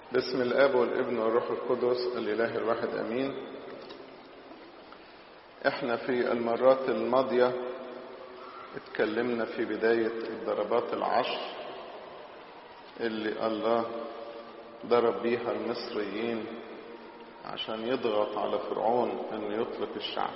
باسم الاب والابن والروح القدس الاله الواحد امين احنا في المرات الماضيه اتكلمنا في بدايه الضربات العشر اللي الله ضرب بيها المصريين عشان يضغط على فرعون انه يطلق الشعب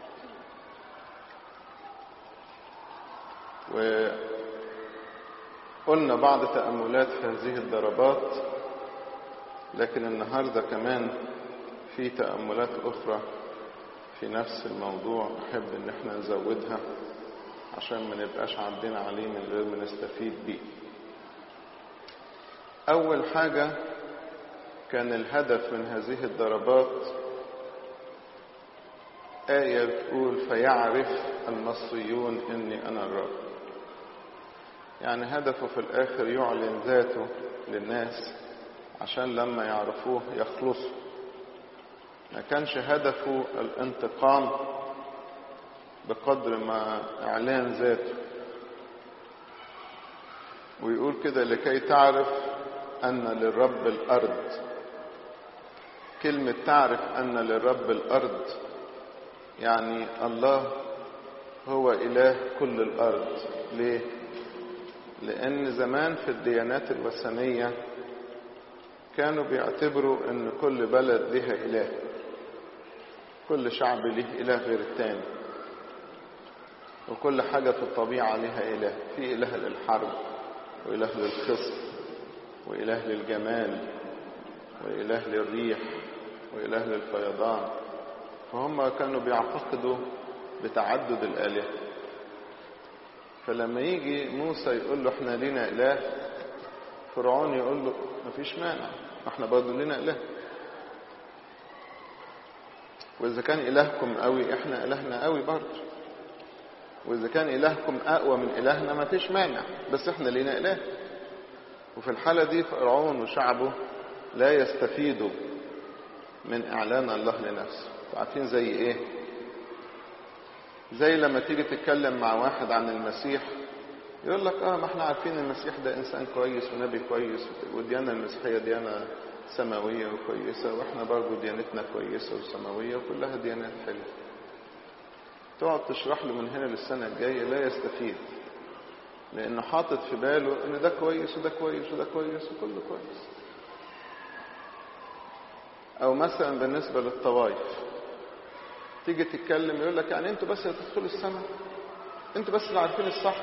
وقلنا بعض تأملات في هذه الضربات لكن النهاردة كمان في تأملات أخرى في نفس الموضوع أحب إن احنا نزودها عشان ما نبقاش عندنا عليه من غير ما نستفيد بيه أول حاجة كان الهدف من هذه الضربات آية بتقول فيعرف المصريون إني أنا الرب يعني هدفه في الآخر يعلن ذاته للناس عشان لما يعرفوه يخلصوا ما كانش هدفه الانتقام بقدر ما إعلان ذاته ويقول كده لكي تعرف أن للرب الأرض كلمة تعرف أن للرب الأرض يعني الله هو إله كل الأرض ليه؟ لأن زمان في الديانات الوثنية كانوا بيعتبروا أن كل بلد لها إله كل شعب له إله غير التاني وكل حاجة في الطبيعة لها إله في إله للحرب وإله للخصب وإله للجمال وإله للريح وإله للفيضان فهم كانوا بيعتقدوا بتعدد الآلهة فلما يجي موسى يقول له احنا لينا إله فرعون يقول له مفيش مانع احنا برضه لينا إله وإذا كان إلهكم قوي احنا إلهنا قوي برضه وإذا كان إلهكم أقوى من إلهنا مفيش مانع بس احنا لينا إله وفي الحالة دي فرعون وشعبه لا يستفيدوا من إعلان الله لنفسه عارفين زي إيه زي لما تيجي تتكلم مع واحد عن المسيح يقول لك اه ما احنا عارفين المسيح ده انسان كويس ونبي كويس والديانه المسيحيه ديانه سماويه وكويسه واحنا برضه ديانتنا كويسه وسماويه وكلها ديانات حلوه تقعد تشرح له من هنا للسنه الجايه لا يستفيد لانه حاطط في باله ان ده كويس وده كويس وده كويس وكله كويس او مثلا بالنسبه للطوائف تيجي تتكلم يقول لك يعني انتوا بس اللي تدخلوا السماء انتوا بس اللي عارفين الصح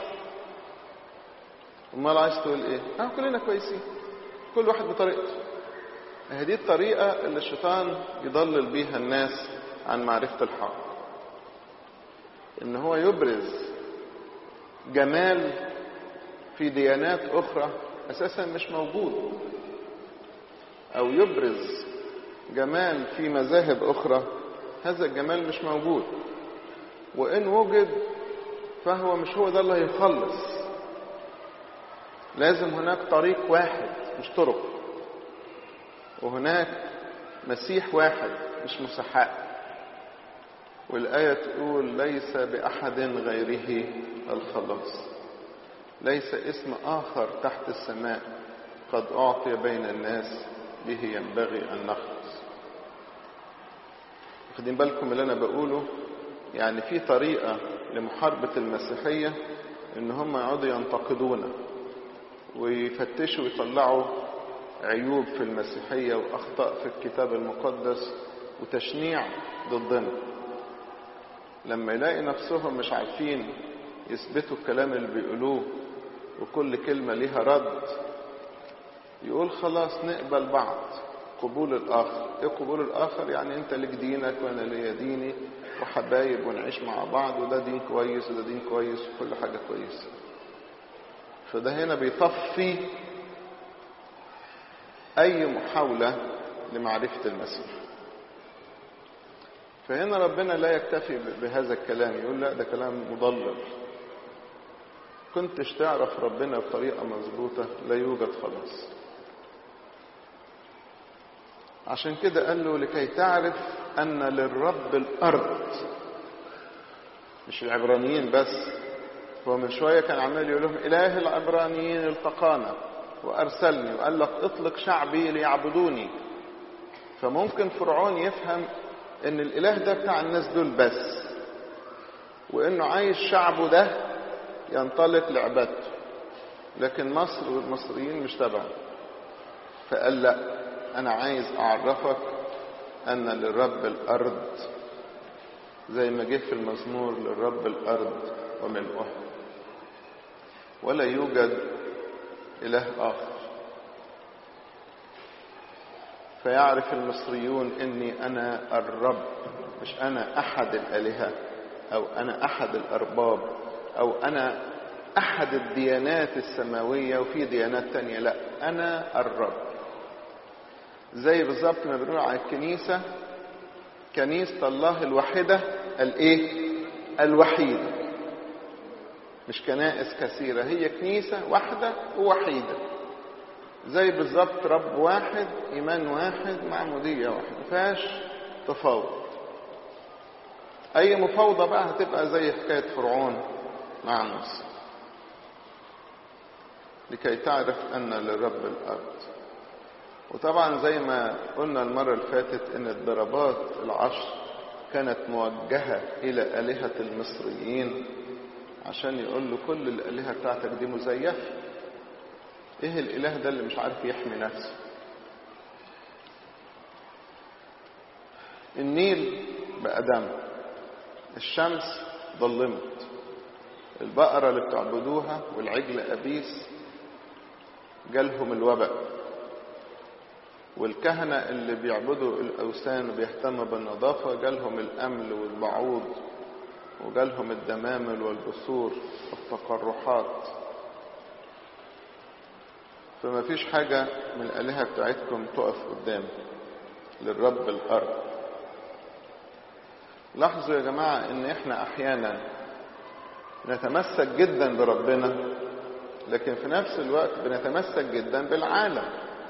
امال عايز تقول ايه اه كلنا كويسين كل واحد بطريقته هذه الطريقة اللي الشيطان يضلل بيها الناس عن معرفة الحق ان هو يبرز جمال في ديانات اخرى اساسا مش موجود او يبرز جمال في مذاهب اخرى هذا الجمال مش موجود وان وجد فهو مش هو ده اللي هيخلص لازم هناك طريق واحد مش طرق وهناك مسيح واحد مش مسحاء والآية تقول ليس بأحد غيره الخلاص ليس اسم آخر تحت السماء قد أعطي بين الناس به ينبغي أن نخلص واخدين بالكم اللي أنا بقوله يعني في طريقة لمحاربة المسيحية إن هم يقعدوا ينتقدونا ويفتشوا ويطلعوا عيوب في المسيحية وأخطاء في الكتاب المقدس وتشنيع ضدنا لما يلاقي نفسهم مش عارفين يثبتوا الكلام اللي بيقولوه وكل كلمة ليها رد يقول خلاص نقبل بعض قبول الآخر إيه قبول الآخر يعني أنت لك دينك وأنا ليا ديني وحبايب ونعيش مع بعض وده دين كويس وده دين كويس وكل حاجة كويسة فده هنا بيطفي أي محاولة لمعرفة المسيح فهنا ربنا لا يكتفي بهذا الكلام يقول لا ده كلام مضلل كنتش تعرف ربنا بطريقة مظبوطة لا يوجد خلاص عشان كده قال له لكي تعرف أن للرب الأرض مش العبرانيين بس هو من شوية كان عمال يقول لهم إله العبرانيين التقانا وأرسلني وقال لك اطلق شعبي ليعبدوني فممكن فرعون يفهم ان الاله ده بتاع الناس دول بس وانه عايز شعبه ده ينطلق لعبادته لكن مصر والمصريين مش تبعه فقال لا انا عايز اعرفك ان للرب الارض زي ما جه في المزمور للرب الارض وملؤها ولا يوجد اله اخر فيعرف المصريون اني انا الرب مش انا احد الالهه او انا احد الارباب او انا احد الديانات السماويه وفي ديانات تانية لا انا الرب زي بالظبط ما بنقول على الكنيسه كنيسه الله الواحده الايه الوحيده مش كنائس كثيره هي كنيسه واحده ووحيده زي بالظبط رب واحد ايمان واحد معموديه واحده ما فيهاش تفاوض اي مفاوضه بقى هتبقى زي حكايه فرعون مع موسى لكي تعرف ان للرب الارض وطبعا زي ما قلنا المره اللي فاتت ان الضربات العشر كانت موجهه الى الهه المصريين عشان يقول له كل الالهه بتاعتك دي مزيفه ايه الاله ده اللي مش عارف يحمي نفسه النيل بقى دم الشمس ظلمت البقرة اللي بتعبدوها والعجل أبيس جالهم الوباء والكهنة اللي بيعبدوا الأوثان وبيهتموا بالنظافة جالهم الأمل والبعوض وجالهم الدمامل والبثور والتقرحات فما فيش حاجة من الآلهة بتاعتكم تقف قدام للرب الأرض لاحظوا يا جماعة ان احنا احيانا نتمسك جدا بربنا لكن في نفس الوقت بنتمسك جدا بالعالم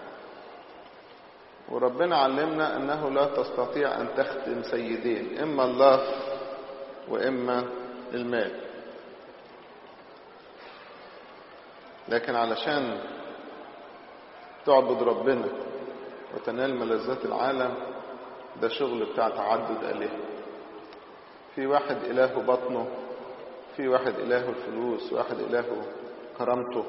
وربنا علمنا انه لا تستطيع ان تخدم سيدين اما الله واما المال لكن علشان تعبد ربنا وتنال ملذات العالم ده شغل بتاع تعدد آلهة في واحد إلهه بطنه في واحد إلهه الفلوس واحد إلهه كرامته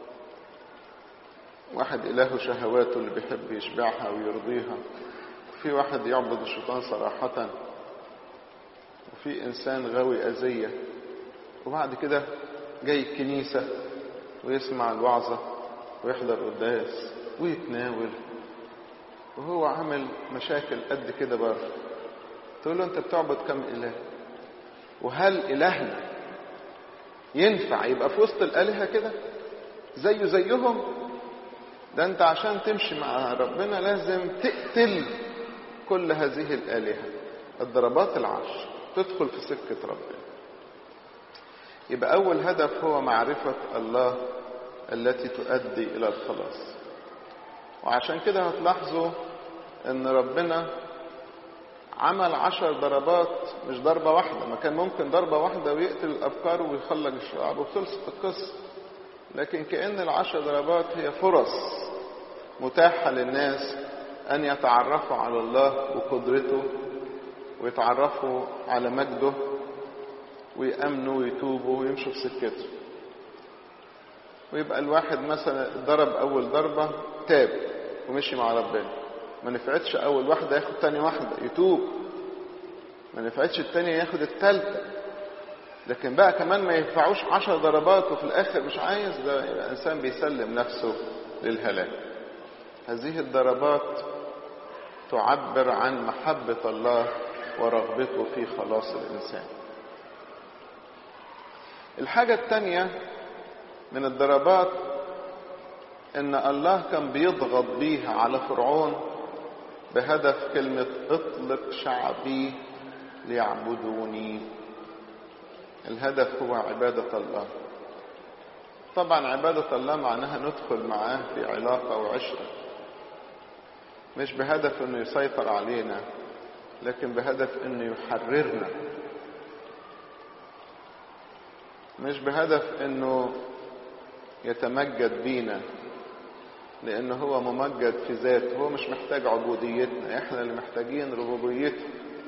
واحد إلهه شهواته اللي بيحب يشبعها ويرضيها في واحد يعبد الشيطان صراحة وفي إنسان غاوي أذية وبعد كده جاي الكنيسة ويسمع الوعظة ويحضر قداس ويتناول وهو عامل مشاكل قد كده بره تقول له انت بتعبد كم اله وهل الهنا ينفع يبقى في وسط الالهه كده زيه زيهم ده انت عشان تمشي مع ربنا لازم تقتل كل هذه الالهه الضربات العشر تدخل في سكه ربنا يبقى اول هدف هو معرفه الله التي تؤدي الى الخلاص وعشان كده هتلاحظوا ان ربنا عمل عشر ضربات مش ضربة واحدة ما كان ممكن ضربة واحدة ويقتل الأفكار ويخلج الشعب وخلصت القصة لكن كأن العشر ضربات هي فرص متاحة للناس أن يتعرفوا على الله وقدرته ويتعرفوا على مجده ويأمنوا ويتوبوا ويمشوا في سكته ويبقى الواحد مثلا ضرب أول ضربة تاب ومشي مع ربنا ما نفعتش اول واحده ياخد تاني واحده يتوب ما نفعتش التانية ياخد التالتة لكن بقى كمان ما ينفعوش عشر ضربات وفي الاخر مش عايز ده يبقى انسان بيسلم نفسه للهلاك هذه الضربات تعبر عن محبة الله ورغبته في خلاص الإنسان الحاجة التانية من الضربات ان الله كان بيضغط بيها على فرعون بهدف كلمة اطلق شعبي ليعبدوني الهدف هو عبادة الله طبعا عبادة الله معناها ندخل معاه في علاقة وعشرة مش بهدف انه يسيطر علينا لكن بهدف انه يحررنا مش بهدف انه يتمجد بينا لأن هو ممجد في ذاته هو مش محتاج عبوديتنا احنا اللي محتاجين ربوبيته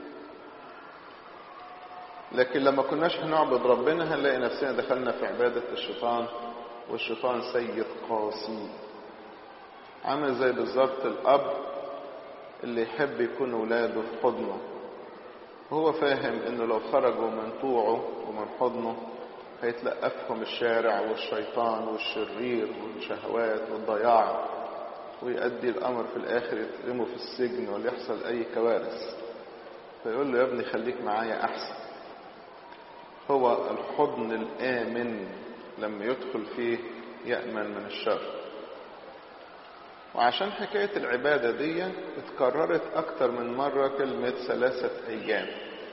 لكن لما كناش هنعبد ربنا هنلاقي نفسنا دخلنا في عبادة الشيطان والشيطان سيد قاسي عامل زي بالظبط الأب اللي يحب يكون ولاده في حضنه هو فاهم انه لو خرجوا من طوعه ومن حضنه هيتلقفهم الشارع والشيطان والشرير والشهوات والضياع ويؤدي الامر في الاخر يترموا في السجن ولا يحصل اي كوارث فيقول له يا ابني خليك معايا احسن هو الحضن الامن لما يدخل فيه يامن من الشر وعشان حكاية العبادة دي اتكررت أكتر من مرة كلمة ثلاثة أيام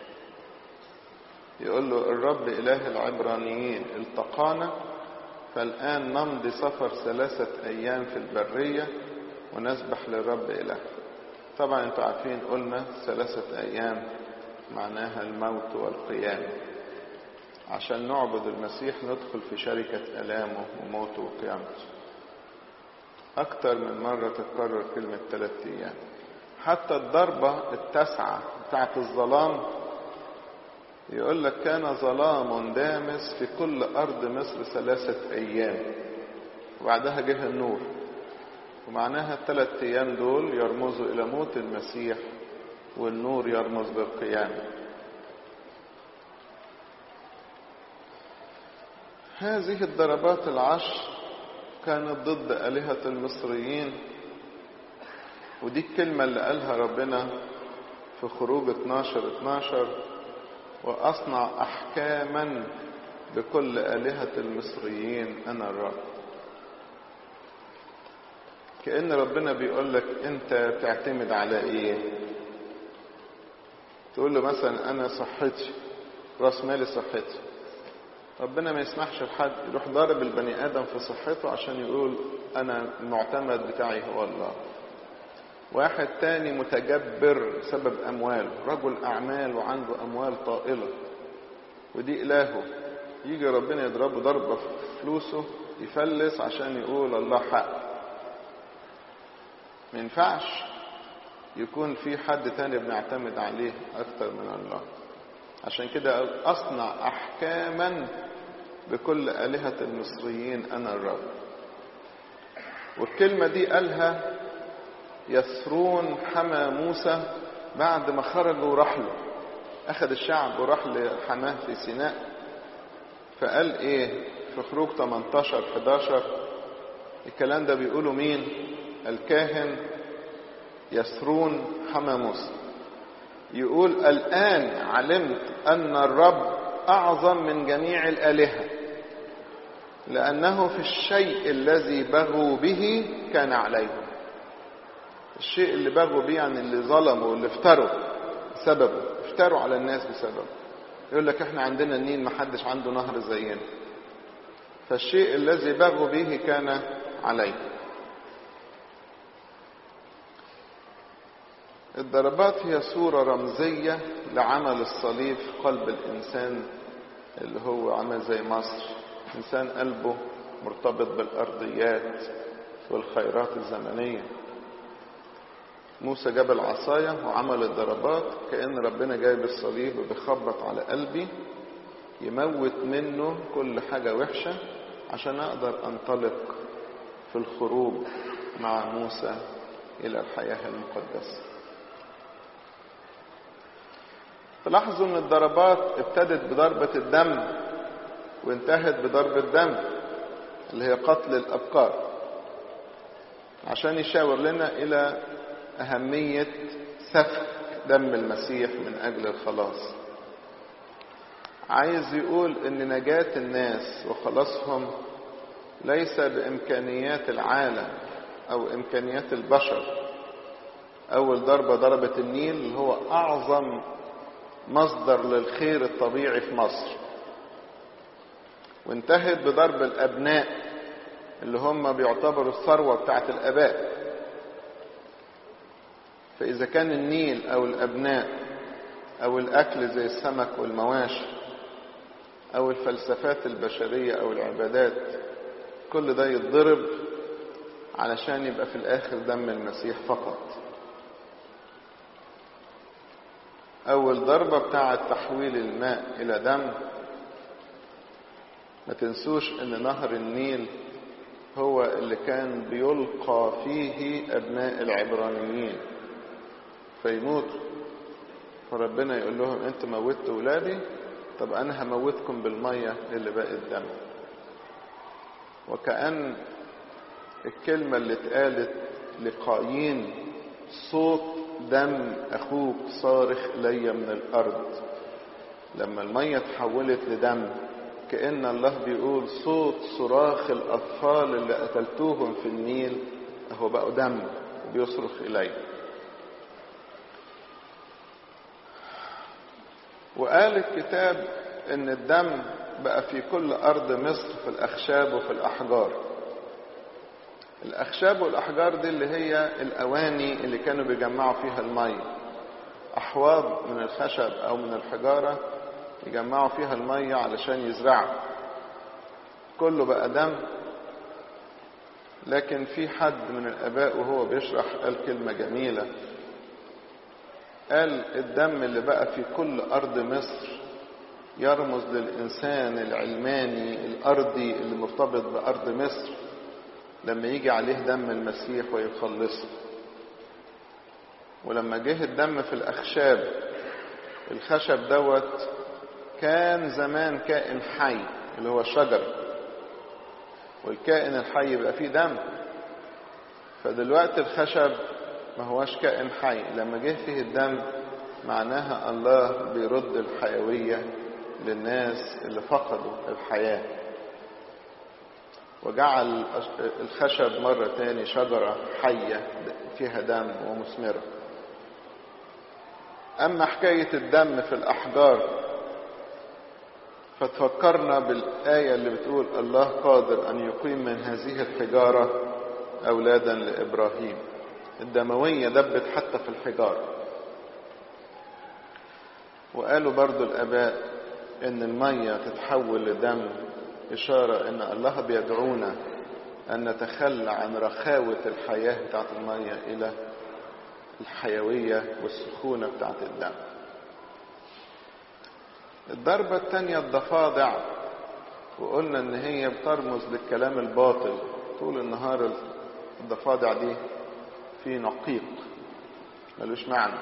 يقول له الرب إله العبرانيين التقانا فالآن نمضي سفر ثلاثة أيام في البرية ونسبح للرب إله طبعا انتوا عارفين قلنا ثلاثة أيام معناها الموت والقيام عشان نعبد المسيح ندخل في شركة ألامه وموته وقيامته أكتر من مرة تتكرر كلمة ثلاثة أيام حتى الضربة التاسعة بتاعت الظلام يقول لك كان ظلام دامس في كل أرض مصر ثلاثة أيام وبعدها جه النور ومعناها الثلاث أيام دول يرمزوا إلى موت المسيح والنور يرمز بالقيامة هذه الضربات العشر كانت ضد آلهة المصريين ودي الكلمة اللي قالها ربنا في خروج 12 12 وأصنع أحكاما بكل آلهة المصريين أنا الرب كأن ربنا بيقول لك أنت تعتمد على إيه تقول له مثلا أنا صحتي راس مالي صحتي ربنا ما يسمحش لحد يروح ضارب البني آدم في صحته عشان يقول أنا المعتمد بتاعي هو الله واحد تاني متجبر بسبب أمواله رجل أعمال وعنده أموال طائلة ودي إلهه يجي ربنا يضربه ضربة في فلوسه يفلس عشان يقول الله حق ما ينفعش يكون في حد تاني بنعتمد عليه أكتر من الله عشان كده قال أصنع أحكاما بكل آلهة المصريين أنا الرب والكلمة دي قالها يسرون حمى موسى بعد ما خرجوا وراح له أخذ الشعب وراح لحماه في سيناء فقال إيه في خروج 18 11 الكلام ده بيقولوا مين الكاهن يسرون حمى موسى يقول الآن علمت أن الرب أعظم من جميع الآلهة لأنه في الشيء الذي بغوا به كان عليهم الشيء اللي بغوا به يعني اللي ظلموا واللي افتروا بسببه افتروا على الناس بسببه يقول لك احنا عندنا النيل محدش عنده نهر زينا فالشيء الذي بغوا به كان عليه الضربات هي صورة رمزية لعمل الصليب في قلب الإنسان اللي هو عمل زي مصر إنسان قلبه مرتبط بالأرضيات والخيرات الزمنية موسى جاب العصاية وعمل الضربات كأن ربنا جايب الصليب وبيخبط على قلبي يموت منه كل حاجة وحشة عشان أقدر أنطلق في الخروج مع موسى إلى الحياة المقدسة تلاحظوا ان الضربات ابتدت بضربة الدم وانتهت بضربة دم اللي هي قتل الأبكار عشان يشاور لنا إلى أهمية سفك دم المسيح من أجل الخلاص عايز يقول ان نجاة الناس وخلاصهم ليس بإمكانيات العالم أو إمكانيات البشر أول ضربة ضربة النيل اللي هو أعظم مصدر للخير الطبيعي في مصر وانتهت بضرب الأبناء اللي هم بيعتبروا الثروة بتاعت الآباء فإذا كان النيل أو الأبناء أو الأكل زي السمك والمواشي أو الفلسفات البشرية أو العبادات كل ده يتضرب علشان يبقى في الآخر دم المسيح فقط أول ضربة بتاعة تحويل الماء إلى دم ما تنسوش ان نهر النيل هو اللي كان بيلقى فيه ابناء العبرانيين فيموتوا فربنا يقول لهم انت موتوا ولادي طب انا هموتكم بالمية اللي بقت دم وكأن الكلمة اللي اتقالت لقايين صوت دم اخوك صارخ الي من الارض لما المية تحولت لدم كأن الله بيقول صوت صراخ الأطفال اللي قتلتوهم في النيل أهو بقوا دم وبيصرخ إلي وقال الكتاب إن الدم بقى في كل أرض مصر في الأخشاب وفي الأحجار الأخشاب والأحجار دي اللي هي الأواني اللي كانوا بيجمعوا فيها المية أحواض من الخشب أو من الحجارة يجمعوا فيها المية علشان يزرعوا كله بقى دم لكن في حد من الآباء وهو بيشرح قال كلمة جميلة قال الدم اللي بقى في كل أرض مصر يرمز للإنسان العلماني الأرضي اللي مرتبط بأرض مصر لما يجي عليه دم المسيح ويخلصه ولما جه الدم في الأخشاب الخشب دوت كان زمان كائن حي اللي هو الشجر والكائن الحي يبقى فيه دم فدلوقتي الخشب ما هوش كائن حي لما جه فيه الدم معناها الله بيرد الحيوية للناس اللي فقدوا الحياة وجعل الخشب مرة تاني شجرة حية فيها دم ومثمرة أما حكاية الدم في الأحجار فتفكرنا بالآية اللي بتقول الله قادر أن يقيم من هذه الحجارة أولادا لإبراهيم الدموية دبت حتى في الحجارة وقالوا برضو الآباء إن المية تتحول لدم إشارة إن الله بيدعونا أن نتخلى عن رخاوة الحياة بتاعت المية إلى الحيوية والسخونة بتاعت الدم الضربة الثانية الضفادع وقلنا ان هي بترمز للكلام الباطل طول النهار الضفادع دي في نقيق ملوش معنى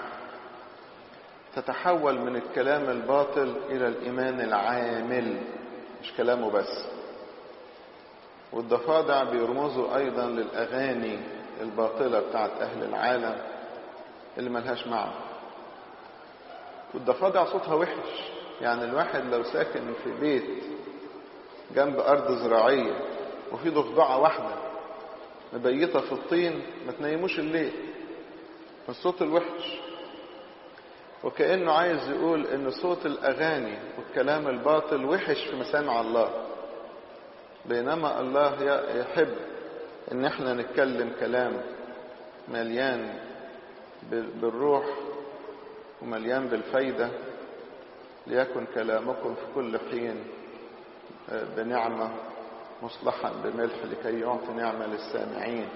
تتحول من الكلام الباطل الى الايمان العامل مش كلامه بس والضفادع بيرمزوا ايضا للاغاني الباطلة بتاعت اهل العالم اللي ملهاش معنى والضفادع صوتها وحش يعني الواحد لو ساكن في بيت جنب أرض زراعية وفي ضفدعة واحدة مبيتة في الطين ما تنيموش الليل من الصوت الوحش وكأنه عايز يقول إن صوت الأغاني والكلام الباطل وحش في مسامع الله بينما الله يحب إن احنا نتكلم كلام مليان بالروح ومليان بالفايده ليكن كلامكم في كل حين بنعمة مصلحا بملح لكي يعطي نعمة للسامعين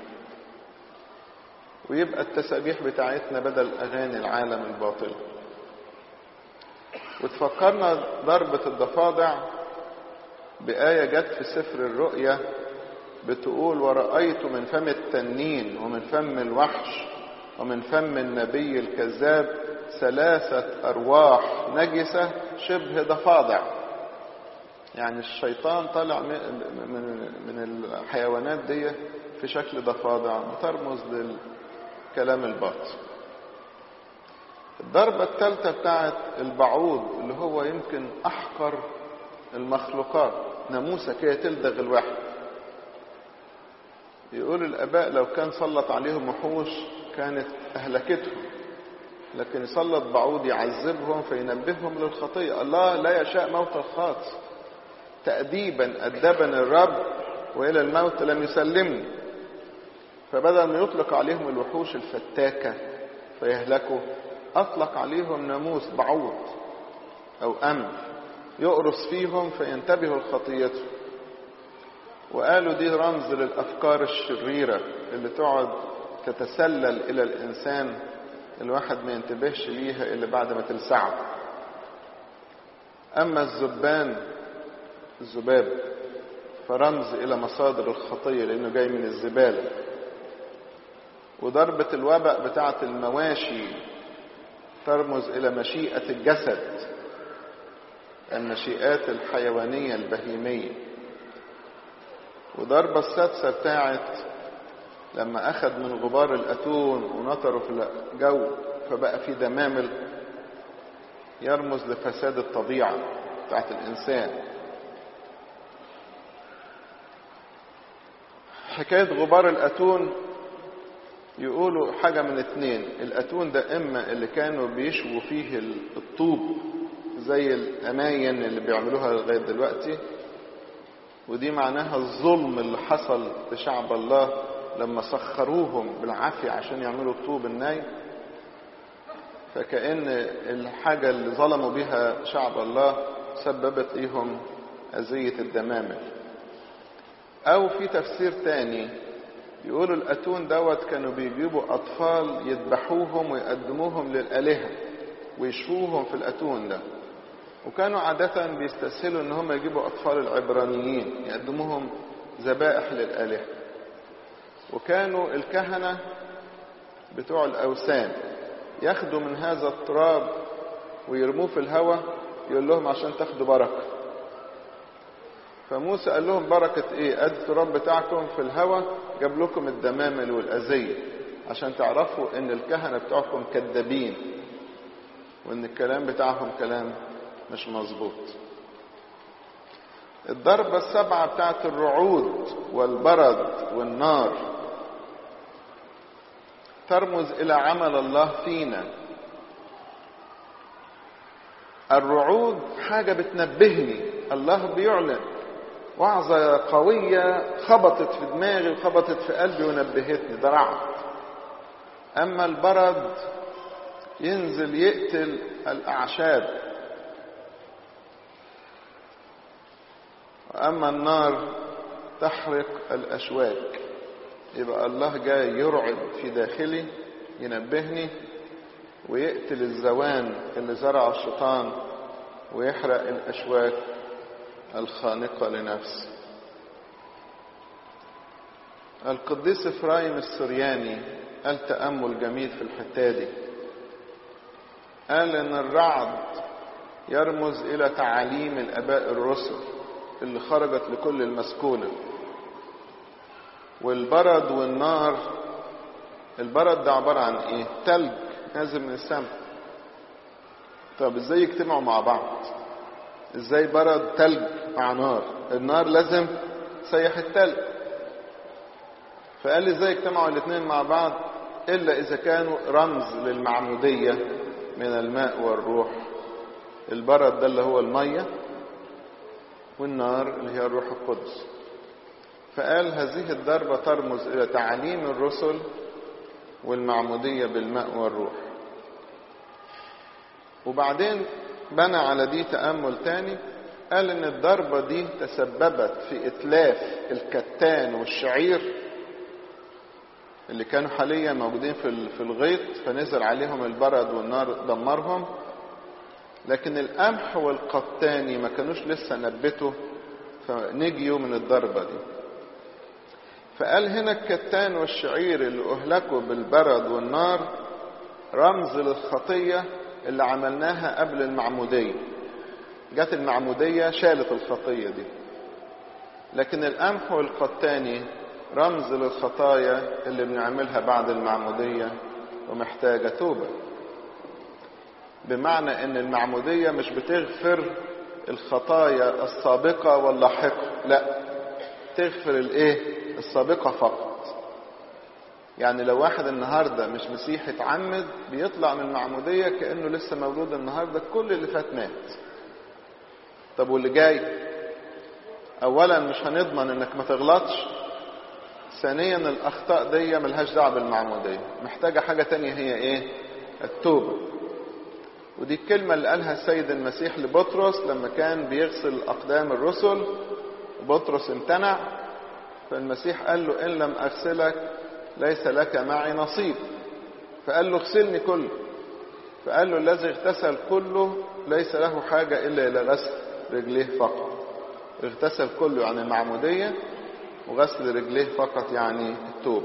ويبقى التسابيح بتاعتنا بدل أغاني العالم الباطل وتفكرنا ضربة الضفادع بآية جت في سفر الرؤيا بتقول ورأيت من فم التنين ومن فم الوحش ومن فم النبي الكذاب ثلاثة أرواح نجسة شبه ضفادع يعني الشيطان طلع من من الحيوانات دي في شكل ضفادع بترمز للكلام الباطل الضربة الثالثة بتاعت البعوض اللي هو يمكن أحقر المخلوقات ناموسة كده تلدغ الواحد يقول الآباء لو كان سلط عليهم وحوش كانت أهلكتهم لكن يسلط بعوض يعذبهم فينبههم للخطية الله لا يشاء موت الخاطئ تأديبا أدبني الرب وإلى الموت لم يسلمني فبدل ما يطلق عليهم الوحوش الفتاكة فيهلكوا أطلق عليهم ناموس بعوض أو أمر يقرص فيهم فينتبهوا لخطيته وقالوا دي رمز للأفكار الشريرة اللي تقعد تتسلل إلى الإنسان الواحد ما ينتبهش ليها إلا بعد ما تلسعه أما الزبان الذباب فرمز إلى مصادر الخطية لأنه جاي من الزبالة وضربة الوباء بتاعة المواشي ترمز إلى مشيئة الجسد المشيئات الحيوانية البهيمية وضربة السادسة بتاعت لما أخذ من غبار الأتون ونطره في الجو فبقى في دمامل يرمز لفساد الطبيعة بتاعت الإنسان حكاية غبار الأتون يقولوا حاجة من اتنين الأتون ده إما اللي كانوا بيشووا فيه الطوب زي الأماين اللي بيعملوها لغاية دلوقتي ودي معناها الظلم اللي حصل لشعب الله لما سخروهم بالعافية عشان يعملوا الطوب الناي فكأن الحاجة اللي ظلموا بها شعب الله سببت ليهم أذية الدمامل أو في تفسير تاني يقولوا الأتون دوت كانوا بيجيبوا أطفال يذبحوهم ويقدموهم للآلهة ويشووهم في الأتون ده وكانوا عادة بيستسهلوا ان هم يجيبوا اطفال العبرانيين يقدموهم ذبائح للآلهة وكانوا الكهنة بتوع الأوثان ياخدوا من هذا التراب ويرموه في الهواء يقول لهم عشان تاخدوا بركة فموسى قال لهم بركة ايه ادي التراب بتاعكم في الهواء جاب لكم الدمامل والأذية عشان تعرفوا ان الكهنة بتوعكم كذابين وان الكلام بتاعهم كلام مش مظبوط الضربة السبعة بتاعت الرعود والبرد والنار ترمز إلى عمل الله فينا الرعود حاجة بتنبهني الله بيعلن وعظة قوية خبطت في دماغي وخبطت في قلبي ونبهتني ده رعد أما البرد ينزل يقتل الأعشاب وأما النار تحرق الأشواك يبقى الله جاي يرعد في داخلي ينبهني ويقتل الزوان اللي زرعه الشيطان ويحرق الأشواك الخانقة لنفسه القديس إفرايم السرياني قال تأمل جميل في الحتة دي قال إن الرعد يرمز إلى تعاليم الآباء الرسل اللي خرجت لكل المسكونة والبرد والنار البرد ده عبارة عن ايه تلج نازل من السماء طب ازاي يجتمعوا مع بعض ازاي برد تلج مع نار النار لازم تسيح التلج فقال لي ازاي يجتمعوا الاثنين مع بعض الا اذا كانوا رمز للمعمودية من الماء والروح البرد ده اللي هو الميه والنار اللي هي الروح القدس فقال هذه الضربة ترمز إلى تعاليم الرسل والمعمودية بالماء والروح وبعدين بنى على دي تأمل تاني قال إن الضربة دي تسببت في إتلاف الكتان والشعير اللي كانوا حاليا موجودين في في الغيط فنزل عليهم البرد والنار دمرهم لكن القمح والقطاني ما كانوش لسه نبتوا فنجيوا من الضربة دي فقال هنا الكتان والشعير اللي أهلكوا بالبرد والنار رمز للخطية اللي عملناها قبل المعمودية جت المعمودية شالت الخطية دي لكن القمح والقطاني رمز للخطايا اللي بنعملها بعد المعمودية ومحتاجة توبة بمعنى ان المعمودية مش بتغفر الخطايا السابقة واللاحقة لا تغفر الايه السابقة فقط يعني لو واحد النهاردة مش مسيحي اتعمد بيطلع من المعمودية كأنه لسه مولود النهاردة كل اللي فات مات طب واللي جاي اولا مش هنضمن انك ما تغلطش ثانيا الاخطاء دي ملهاش دعوه بالمعموديه محتاجه حاجه تانية هي ايه التوبه ودي الكلمه اللي قالها السيد المسيح لبطرس لما كان بيغسل اقدام الرسل بطرس امتنع فالمسيح قال له ان لم اغسلك ليس لك معي نصيب فقال له اغسلني كله فقال له الذي اغتسل كله ليس له حاجة إلا إلى غسل رجليه فقط اغتسل كله يعني المعمودية وغسل رجليه فقط يعني التوب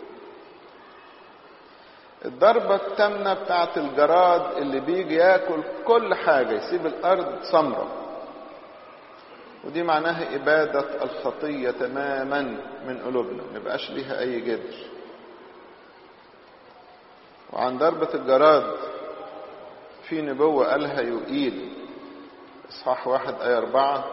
الضربة التامنة بتاعت الجراد اللي بيجي ياكل كل حاجة يسيب الأرض سمرة ودي معناها إبادة الخطية تماما من قلوبنا ما يبقاش ليها أي جدر وعن ضربة الجراد في نبوة قالها يؤيل إصحاح واحد آية أربعة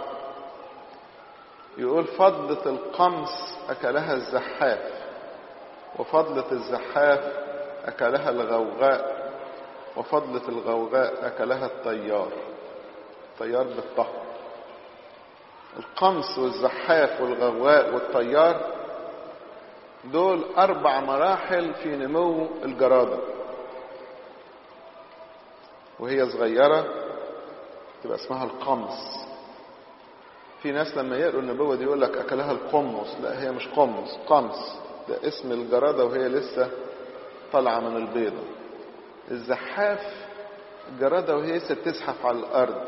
يقول فضلة القمص أكلها الزحاف وفضلة الزحاف أكلها الغوغاء وفضلة الغوغاء أكلها الطيار الطيار بالطهر القمص والزحاف والغواء والطيار دول أربع مراحل في نمو الجرادة وهي صغيرة تبقى اسمها القمص في ناس لما يقروا النبوة دي يقول لك أكلها القمص لا هي مش قمص قمص ده اسم الجرادة وهي لسه طالعة من البيضة الزحاف الجرادة وهي لسه بتزحف على الأرض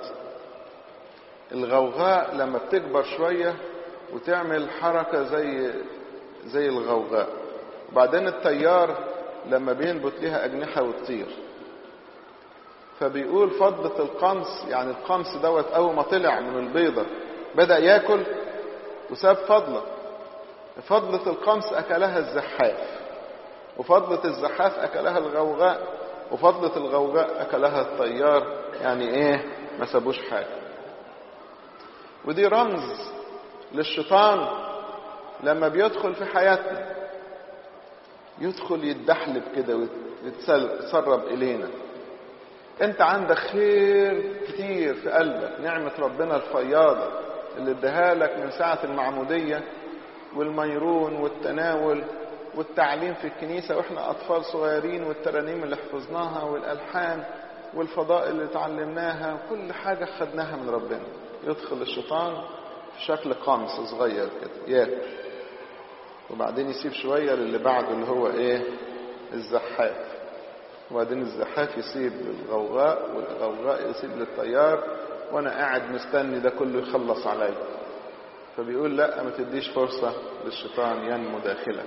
الغوغاء لما بتكبر شوية وتعمل حركة زي زي الغوغاء وبعدين الطيار لما بينبت ليها أجنحة وتطير فبيقول فضة القمص يعني القمص دوت أول ما طلع من البيضة بدأ ياكل وساب فضلة فضلة القمص أكلها الزحاف وفضلة الزحاف أكلها الغوغاء وفضلة الغوغاء أكلها الطيار يعني إيه ما سابوش حاجة ودي رمز للشيطان لما بيدخل في حياتنا يدخل يتدحلب كده ويتسرب إلينا انت عندك خير كتير في قلبك نعمة ربنا الفياضة اللي اداها لك من ساعة المعمودية والميرون والتناول والتعليم في الكنيسة واحنا أطفال صغيرين والترانيم اللي حفظناها والألحان والفضائل اللي اتعلمناها كل حاجة خدناها من ربنا يدخل الشيطان في شكل قمص صغير كده ياكل وبعدين يسيب شوية للي بعده اللي هو ايه الزحاف وبعدين الزحاف يسيب للغوغاء والغوغاء يسيب للطيار وانا قاعد مستني ده كله يخلص عليا فبيقول لا ما تديش فرصة للشيطان ينمو داخلك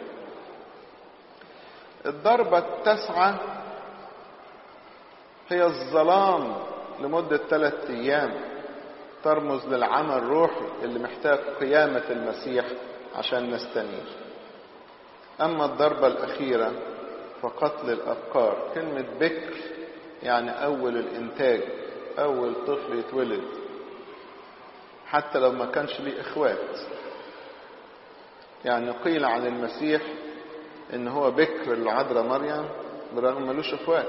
الضربة التاسعة هي الظلام لمدة ثلاثة أيام ترمز للعمل الروحي اللي محتاج قيامة المسيح عشان نستنير أما الضربة الأخيرة فقتل الأبكار كلمة بكر يعني أول الإنتاج أول طفل يتولد حتى لو ما كانش ليه إخوات يعني قيل عن المسيح إن هو بكر العذراء مريم برغم ملوش إخوات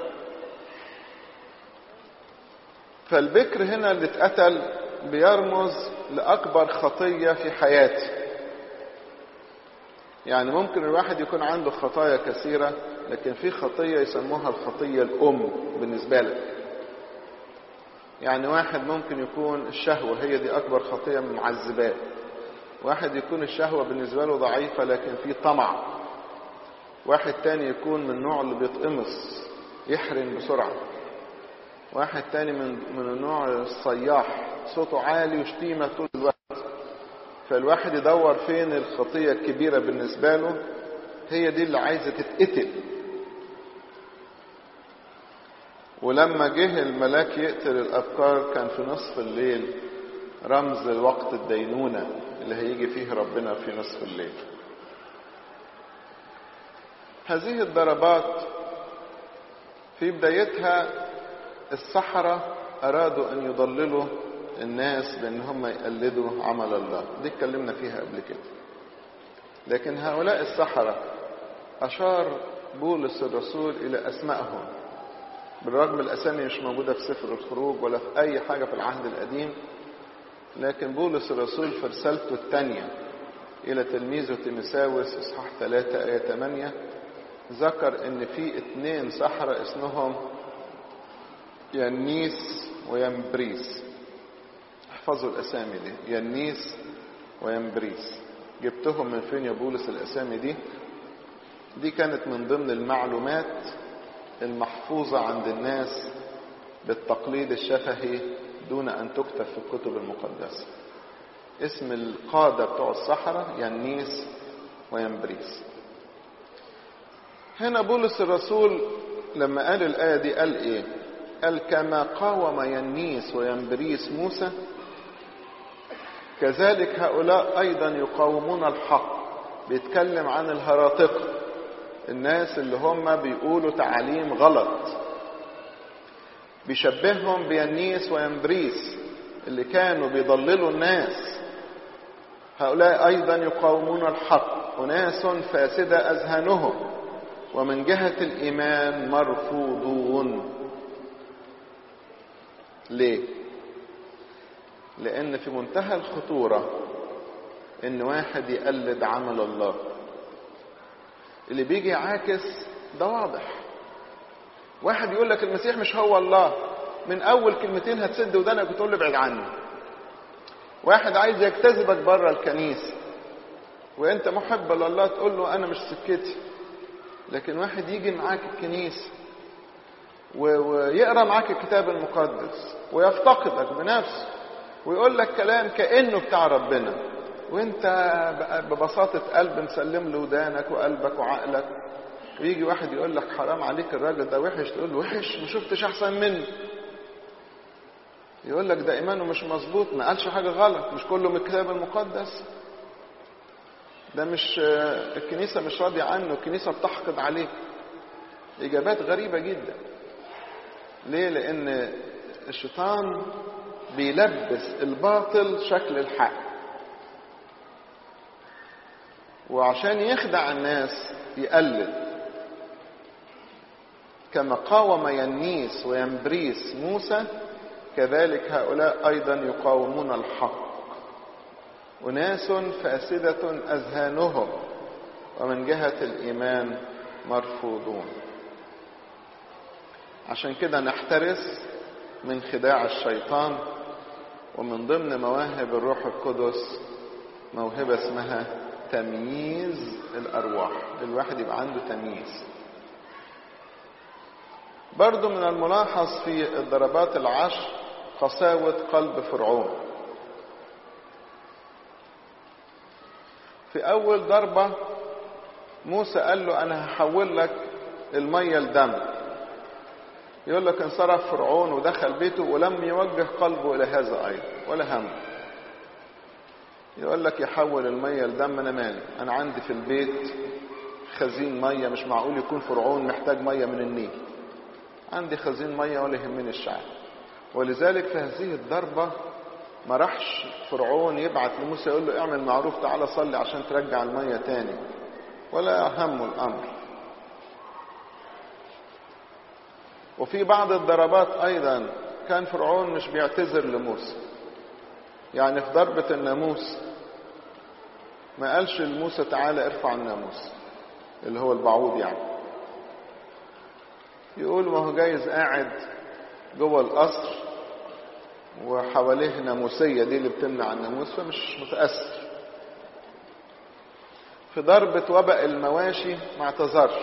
فالبكر هنا اللي اتقتل بيرمز لأكبر خطية في حياتي يعني ممكن الواحد يكون عنده خطايا كثيرة لكن في خطية يسموها الخطية الأم بالنسبة لك يعني واحد ممكن يكون الشهوة هي دي أكبر خطية من المعذبات واحد يكون الشهوة بالنسبة له ضعيفة لكن في طمع واحد تاني يكون من النوع اللي بيتقمص يحرم بسرعة واحد تاني من من النوع الصياح صوته عالي وشتيمة طول الوقت فالواحد يدور فين الخطية الكبيرة بالنسبة له هي دي اللي عايزة تتقتل ولما جه الملاك يقتل الأبكار كان في نصف الليل رمز لوقت الدينونة اللي هيجي فيه ربنا في نصف الليل هذه الضربات في بدايتها السحرة أرادوا أن يضللوا الناس بأن هم يقلدوا عمل الله دي اتكلمنا فيها قبل كده لكن هؤلاء السحرة أشار بولس الرسول إلى أسمائهم بالرغم الأسامي مش موجودة في سفر الخروج ولا في أي حاجة في العهد القديم لكن بولس الرسول في رسالته الثانية إلى تلميذه تيمساوس إصحاح 3 آية 8 ذكر إن في اتنين سحرة اسمهم ينيس وينبريس احفظوا الأسامي دي ينيس وينبريس جبتهم من فين يا بولس الأسامي دي دي كانت من ضمن المعلومات المحفوظة عند الناس بالتقليد الشفهي دون أن تكتب في الكتب المقدسة اسم القادة بتوع الصحراء ينيس وينبريس هنا بولس الرسول لما قال الآية دي قال إيه قال كما قاوم ينيس وينبريس موسى كذلك هؤلاء أيضا يقاومون الحق بيتكلم عن الهراطقة الناس اللي هم بيقولوا تعاليم غلط بيشبههم بينيس وينبريس اللي كانوا بيضللوا الناس هؤلاء أيضا يقاومون الحق أناس فاسدة أذهانهم ومن جهة الإيمان مرفوضون ليه؟ لأن في منتهى الخطورة إن واحد يقلد عمل الله اللي بيجي يعاكس ده واضح واحد يقول لك المسيح مش هو الله من أول كلمتين هتسد ودانك وتقول له ابعد عني واحد عايز يجتذبك بره الكنيسة وانت محب لله تقول له انا مش سكتي لكن واحد يجي معاك الكنيسة ويقرا معاك الكتاب المقدس ويفتقدك بنفسه ويقول لك كلام كانه بتاع ربنا وانت ببساطة قلب مسلم له ودانك وقلبك وعقلك ويجي واحد يقول لك حرام عليك الراجل ده وحش تقول له وحش ما شفتش احسن منه يقول لك ده ايمانه مش مظبوط ما قالش حاجه غلط مش كله من الكتاب المقدس ده مش الكنيسه مش راضيه عنه الكنيسه بتحقد عليه اجابات غريبه جدا ليه لان الشيطان بيلبس الباطل شكل الحق وعشان يخدع الناس يقلد كما قاوم ينيس وينبريس موسى كذلك هؤلاء أيضا يقاومون الحق أناس فاسدة أذهانهم ومن جهة الإيمان مرفوضون عشان كده نحترس من خداع الشيطان ومن ضمن مواهب الروح القدس موهبة اسمها تمييز الأرواح الواحد يبقى عنده تمييز برضو من الملاحظ في الضربات العشر قساوة قلب فرعون في أول ضربة موسى قال له أنا هحول لك المية لدم يقول لك انصرف فرعون ودخل بيته ولم يوجه قلبه إلى هذا أيضا ولا هم يقول لك يحول المية لدم أنا مالي أنا عندي في البيت خزين مية مش معقول يكون فرعون محتاج مية من النيل عندي خزين مية ولا يهمني الشعب ولذلك في هذه الضربة ما راحش فرعون يبعت لموسى يقول له اعمل معروف تعالى صلي عشان ترجع المية تاني ولا همه الأمر وفي بعض الضربات أيضا كان فرعون مش بيعتذر لموسى يعني في ضربة الناموس ما قالش لموسى تعالى ارفع الناموس اللي هو البعوض يعني يقول ما هو جايز قاعد جوه القصر وحواليه ناموسية دي اللي بتمنع الناموس فمش متأثر في ضربة وباء المواشي ما اعتذرش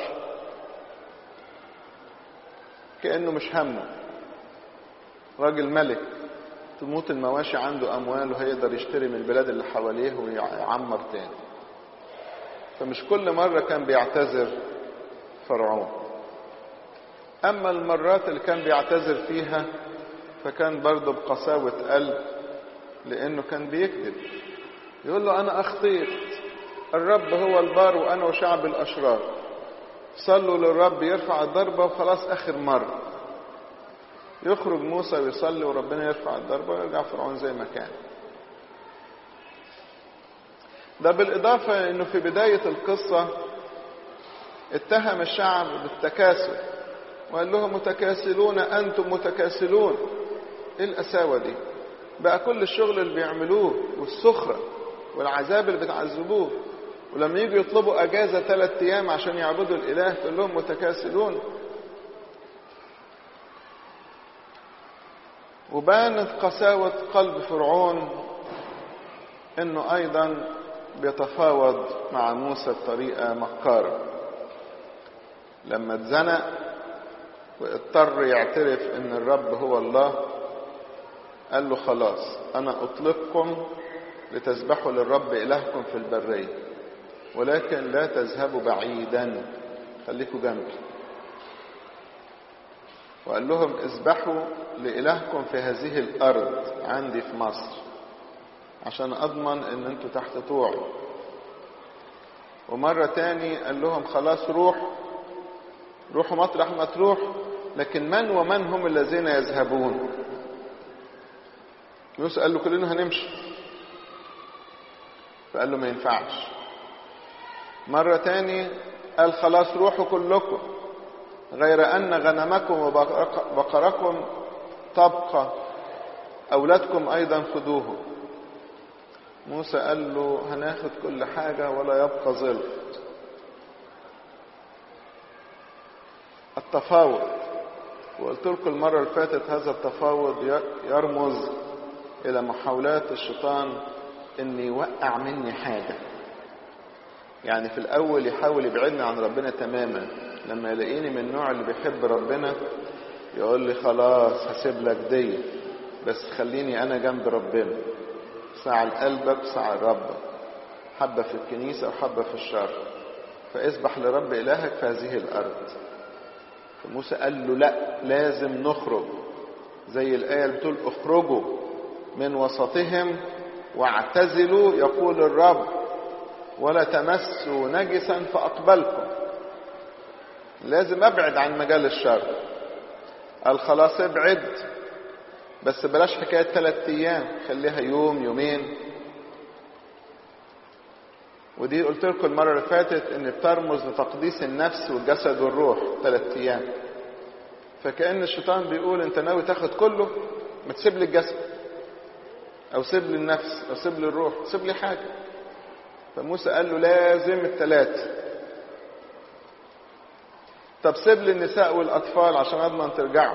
كأنه مش همه راجل ملك تموت المواشي عنده أموال وهيقدر يشتري من البلاد اللي حواليه ويعمر تاني فمش كل مرة كان بيعتذر فرعون أما المرات اللي كان بيعتذر فيها فكان برضه بقساوة قلب لأنه كان بيكذب يقول له أنا أخطيت الرب هو البار وأنا وشعب الأشرار صلوا للرب يرفع الضربة وخلاص آخر مرة يخرج موسى ويصلي وربنا يرفع الضربة ويرجع فرعون زي ما كان ده بالإضافة أنه في بداية القصة اتهم الشعب بالتكاسل وقال لهم متكاسلون أنتم متكاسلون إيه القساوة دي بقى كل الشغل اللي بيعملوه والسخرة والعذاب اللي بتعذبوه ولما يجوا يطلبوا أجازة ثلاثة أيام عشان يعبدوا الإله تقول لهم متكاسلون وبانت قساوة قلب فرعون انه ايضا بيتفاوض مع موسى بطريقة مكارة لما اتزنق واضطر يعترف ان الرب هو الله قال له خلاص انا اطلقكم لتسبحوا للرب الهكم في البريه ولكن لا تذهبوا بعيدا خليكوا جنبي وقال لهم اذبحوا لإلهكم في هذه الأرض عندي في مصر عشان أضمن إن أنتوا تحت طوعي ومرة تاني قال لهم خلاص روح روحوا مطرح ما تروح لكن من ومن هم الذين يذهبون موسى قال له كلنا هنمشي فقال له ما ينفعش مرة تاني قال خلاص روحوا كلكم غير أن غنمكم وبقركم تبقى أولادكم أيضا خذوه موسى قال له هناخد كل حاجة ولا يبقى ظل التفاوض وقلت لكم المرة اللي فاتت هذا التفاوض يرمز إلى محاولات الشيطان إن يوقع مني حاجة يعني في الأول يحاول يبعدني عن ربنا تماما لما يلاقيني من النوع اللي بيحب ربنا يقول لي خلاص هسيب لك دي بس خليني أنا جنب ربنا ساعة لقلبك ساعة لربك حبة في الكنيسة وحبة في الشر فاسبح لرب إلهك في هذه الأرض فموسى قال له لا لازم نخرج زي الآية اللي بتقول اخرجوا من وسطهم واعتزلوا يقول الرب ولا تمسوا نجسا فأقبلكم لازم أبعد عن مجال الشر قال خلاص ابعد بس بلاش حكاية ثلاث أيام خليها يوم يومين ودي قلت لكم المرة اللي فاتت إن بترمز لتقديس النفس والجسد والروح ثلاث أيام فكأن الشيطان بيقول أنت ناوي تاخد كله ما تسيب لي الجسد أو سيب لي النفس أو سيب لي الروح سيب لي حاجة فموسى قال له لازم الثلاثة طب سيب لي النساء والأطفال عشان أضمن ترجعوا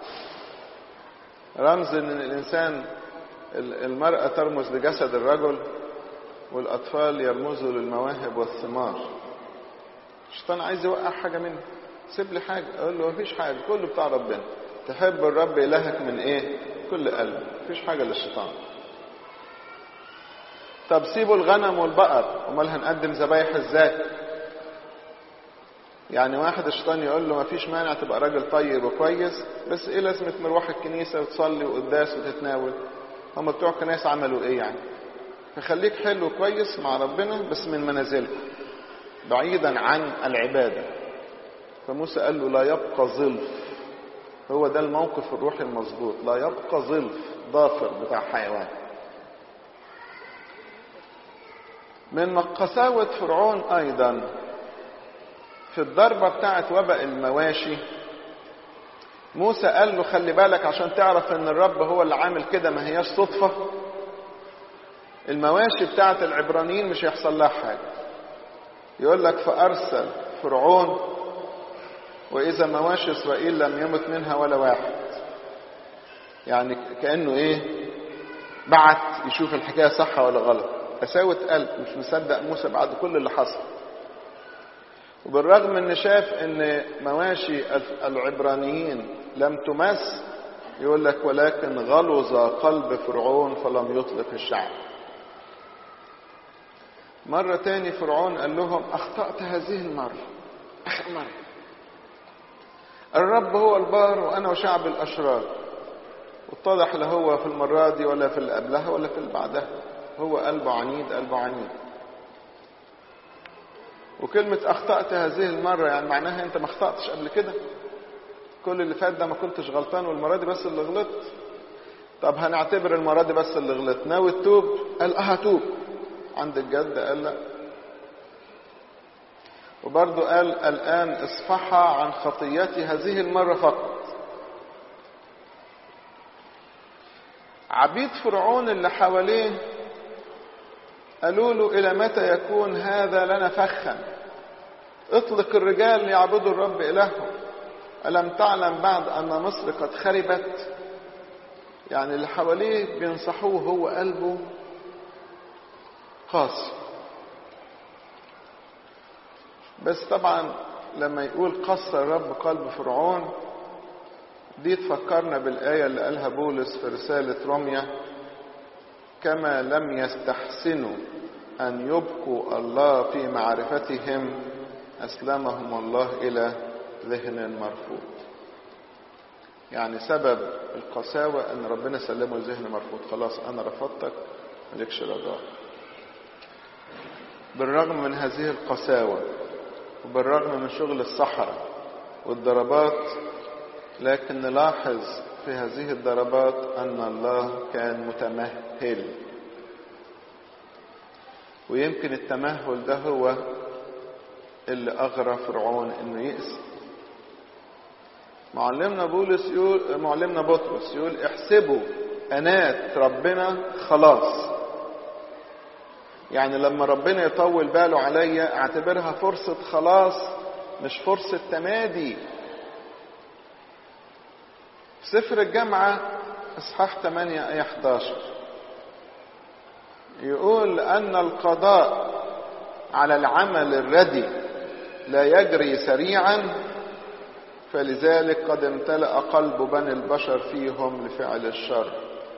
رمز ان الانسان المرأة ترمز لجسد الرجل والاطفال يرمزوا للمواهب والثمار الشيطان عايز يوقع حاجة مني سيب لي حاجة اقول له مفيش حاجة كله بتاع ربنا تحب الرب الهك من ايه كل قلب مفيش حاجة للشيطان طب سيبوا الغنم والبقر امال هنقدم ذبايح ازاي يعني واحد الشيطان يقول له ما فيش مانع تبقى راجل طيب وكويس بس ايه لازمة مروح الكنيسة وتصلي وقداس وتتناول هم بتوع الكنائس عملوا ايه يعني فخليك حلو كويس مع ربنا بس من منازلك بعيدا عن العبادة فموسى قال له لا يبقى ظلف هو ده الموقف الروحي المظبوط لا يبقى ظلف ضافر بتاع حيوان من قساوة فرعون أيضا في الضربة بتاعت وباء المواشي موسى قال له خلي بالك عشان تعرف ان الرب هو اللي عامل كده ما هياش صدفة المواشي بتاعت العبرانيين مش هيحصل لها حاجة يقول لك فأرسل فرعون وإذا مواشي إسرائيل لم يمت منها ولا واحد يعني كأنه إيه بعت يشوف الحكاية صح ولا غلط قساوة قلب مش مصدق موسى بعد كل اللي حصل وبالرغم ان شاف ان مواشي العبرانيين لم تمس يقول لك ولكن غلظ قلب فرعون فلم يطلق الشعب مرة تاني فرعون قال لهم أخطأت هذه المرة آخر مرة الرب هو البار وأنا وشعب الأشرار واتضح لا هو في المرة دي ولا في اللي قبلها ولا في اللي بعدها هو قلبه عنيد قلبه عنيد وكلمة أخطأت هذه المرة يعني معناها أنت ما أخطأتش قبل كده كل اللي فات ده ما كنتش غلطان والمرة دي بس اللي غلطت طب هنعتبر المرة دي بس اللي غلطت ناوي تتوب قال اه هتوب عند الجد قال لا وبرضه قال الآن اصفحا عن خطيتي هذه المرة فقط عبيد فرعون اللي حواليه قالوا له إلى متى يكون هذا لنا فخا اطلق الرجال ليعبدوا الرب إلههم ألم تعلم بعد أن مصر قد خربت يعني اللي حواليه بينصحوه هو قلبه قاسي بس طبعا لما يقول قص الرب قلب فرعون دي تفكرنا بالآية اللي قالها بولس في رسالة روميا كما لم يستحسنوا أن يبقوا الله في معرفتهم أسلمهم الله إلى ذهن مرفوض يعني سبب القساوة أن ربنا سلمه لذهن مرفوض خلاص أنا رفضتك مالكش رجاء بالرغم من هذه القساوة وبالرغم من شغل الصحراء والضربات لكن نلاحظ في هذه الضربات أن الله كان متمهل ويمكن التمهل ده هو اللي أغرى فرعون إنه يأس معلمنا بولس يقول معلمنا بطرس يقول احسبوا أنات ربنا خلاص يعني لما ربنا يطول باله عليا اعتبرها فرصة خلاص مش فرصة تمادي في سفر الجامعة اصحاح 8 ايه 11 يقول ان القضاء على العمل الردي لا يجري سريعا فلذلك قد امتلأ قلب بني البشر فيهم لفعل الشر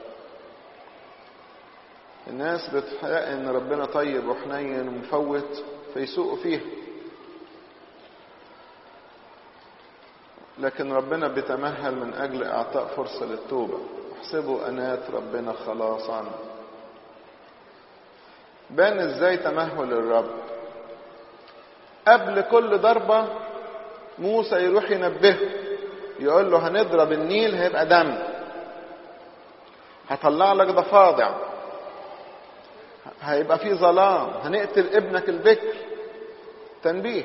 الناس بتحقق ان ربنا طيب وحنين ومفوت فيسوقوا فيها لكن ربنا بيتمهل من اجل اعطاء فرصه للتوبه احسبوا انات ربنا خلاصا بان ازاي تمهل الرب قبل كل ضربه موسى يروح ينبهه يقول له هنضرب النيل هيبقى دم هطلع لك ضفادع هيبقى في ظلام هنقتل ابنك البكر تنبيه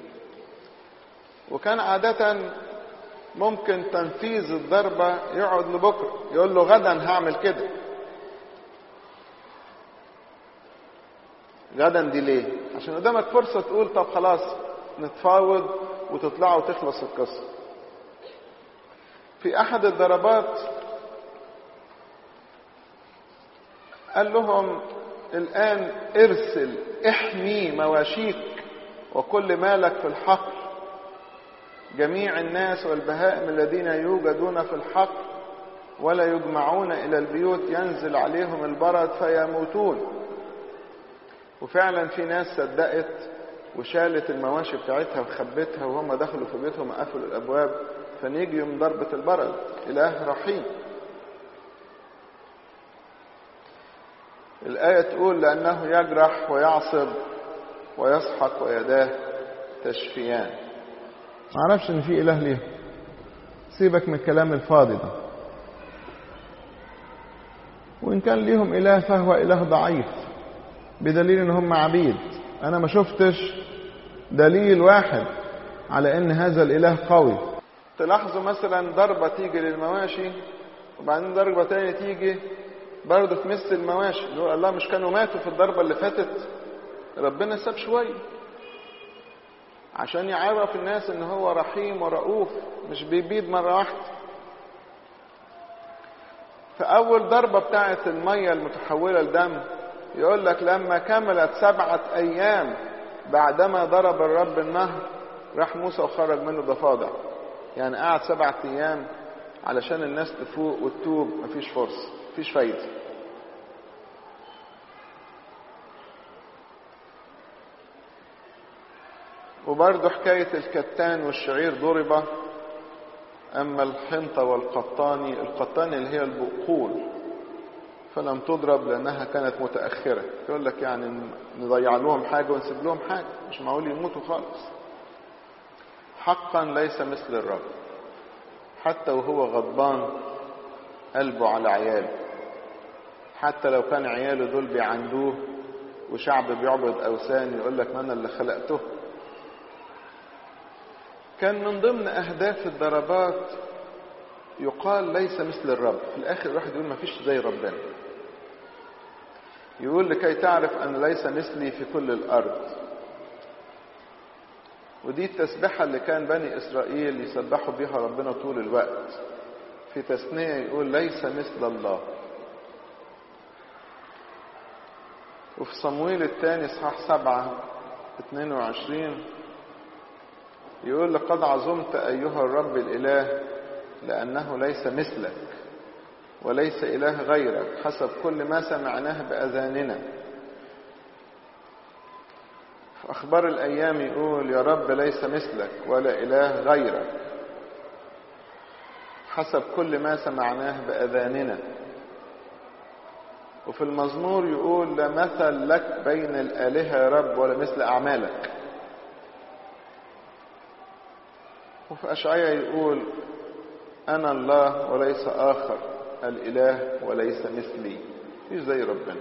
وكان عادة ممكن تنفيذ الضربة يقعد لبكرة يقول له غدا هعمل كده غدا دي ليه عشان قدامك فرصة تقول طب خلاص نتفاوض وتطلعوا وتخلص القصة في أحد الضربات قال لهم الآن ارسل احمي مواشيك وكل مالك في الحقل جميع الناس والبهائم الذين يوجدون في الحقل ولا يجمعون إلى البيوت ينزل عليهم البرد فيموتون وفعلا في ناس صدقت وشالت المواشي بتاعتها وخبتها وهم دخلوا في بيتهم قفلوا الأبواب فنيجي من ضربة البرد إله رحيم الآية تقول لأنه يجرح ويعصب ويسحق ويداه تشفيان ما اعرفش ان في اله ليه سيبك من الكلام الفاضي ده وان كان ليهم اله فهو اله ضعيف بدليل ان هم عبيد انا ما شفتش دليل واحد على ان هذا الاله قوي تلاحظوا مثلا ضربة تيجي للمواشي وبعدين ضربة تانية تيجي برضه تمس المواشي يقول الله مش كانوا ماتوا في الضربة اللي فاتت ربنا ساب شوية عشان يعرف الناس ان هو رحيم ورؤوف مش بيبيد مرة واحدة فأول ضربة بتاعت المية المتحولة لدم يقول لك لما كملت سبعة أيام بعدما ضرب الرب النهر راح موسى وخرج منه ضفادع يعني قعد سبعة أيام علشان الناس تفوق وتتوب مفيش فرصة مفيش فايدة وبرضه حكاية الكتان والشعير ضرب أما الحنطة والقطاني القطاني اللي هي البقول فلم تضرب لأنها كانت متأخرة يقول لك يعني نضيع لهم حاجة ونسيب لهم حاجة مش معقول يموتوا خالص حقا ليس مثل الرب حتى وهو غضبان قلبه على عياله حتى لو كان عياله دول بيعندوه وشعب بيعبد أوثان يقول لك ما أنا اللي خلقته كان من ضمن أهداف الضربات يقال ليس مثل الرب في الآخر الواحد يقول ما فيش زي ربنا يقول لكي تعرف أن ليس مثلي في كل الأرض ودي التسبحة اللي كان بني إسرائيل يسبحوا بها ربنا طول الوقت في تثنية يقول ليس مثل الله وفي صمويل الثاني اصحاح سبعة 22 يقول لقد عظمت أيها الرب الإله لأنه ليس مثلك وليس إله غيرك حسب كل ما سمعناه بأذاننا في أخبار الأيام يقول يا رب ليس مثلك ولا إله غيرك حسب كل ما سمعناه بأذاننا وفي المزمور يقول لا مثل لك بين الآلهة يا رب ولا مثل أعمالك وفي أشعية يقول أنا الله وليس آخر الإله وليس مثلي مفيش زي ربنا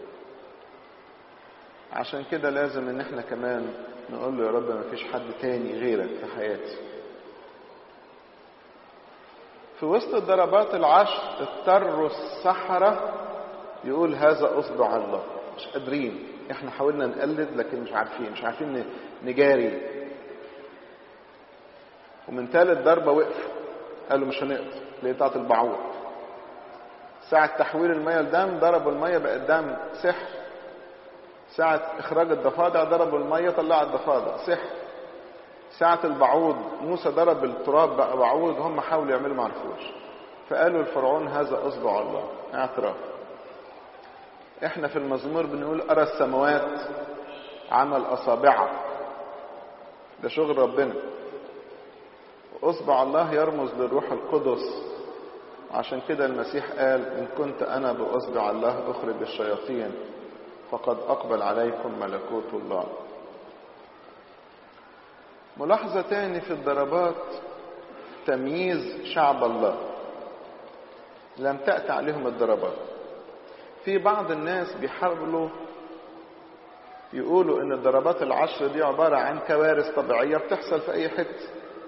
عشان كده لازم ان احنا كمان نقول له يا رب ما فيش حد تاني غيرك في حياتي في وسط الضربات العشر اضطروا السحرة يقول هذا اصبع الله مش قادرين احنا حاولنا نقلد لكن مش عارفين مش عارفين نجاري ومن ثالث ضربة وقفوا قالوا مش هنقدر اللي بتاعت البعوض ساعة تحويل المية لدم ضربوا المية بقت دم سحر ساعة إخراج الضفادع ضربوا المية طلعت ضفادع سحر ساعة البعوض موسى ضرب التراب بقى بعوض هم حاولوا يعملوا ما عرفوش فقالوا الفرعون هذا أصبع الله اعتراف احنا في المزمور بنقول أرى السماوات عمل أصابعها ده شغل ربنا أصبع الله يرمز للروح القدس عشان كده المسيح قال إن كنت أنا بأصبع الله أخرج الشياطين فقد أقبل عليكم ملكوت الله ملاحظة تاني في الضربات تمييز شعب الله لم تأتي عليهم الضربات في بعض الناس بيحاولوا يقولوا ان الضربات العشر دي عبارة عن كوارث طبيعية بتحصل في اي حتة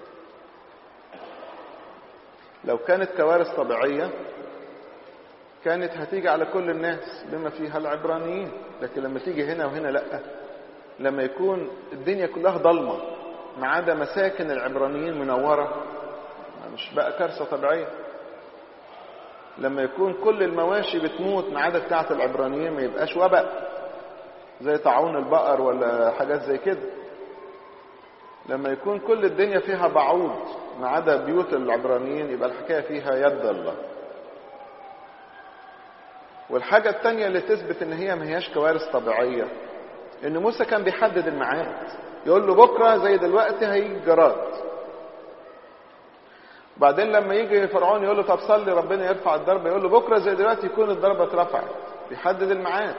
لو كانت كوارث طبيعية كانت هتيجي على كل الناس بما فيها العبرانيين لكن لما تيجي هنا وهنا لا لما يكون الدنيا كلها ضلمة ما عدا مساكن العبرانيين منورة مش بقى كارثة طبيعية لما يكون كل المواشي بتموت ما عدا بتاعة العبرانيين ما يبقاش وباء زي طاعون البقر ولا حاجات زي كده لما يكون كل الدنيا فيها بعوض ما عدا بيوت العبرانيين يبقى الحكاية فيها يد الله والحاجة التانية اللي تثبت ان هي ما هياش كوارث طبيعية ان موسى كان بيحدد الميعاد يقول له بكرة زي دلوقتي هيجي جراد وبعدين لما يجي فرعون يقول له طب صلي ربنا يرفع الضربة يقول له بكرة زي دلوقتي يكون الضربة اترفعت بيحدد الميعاد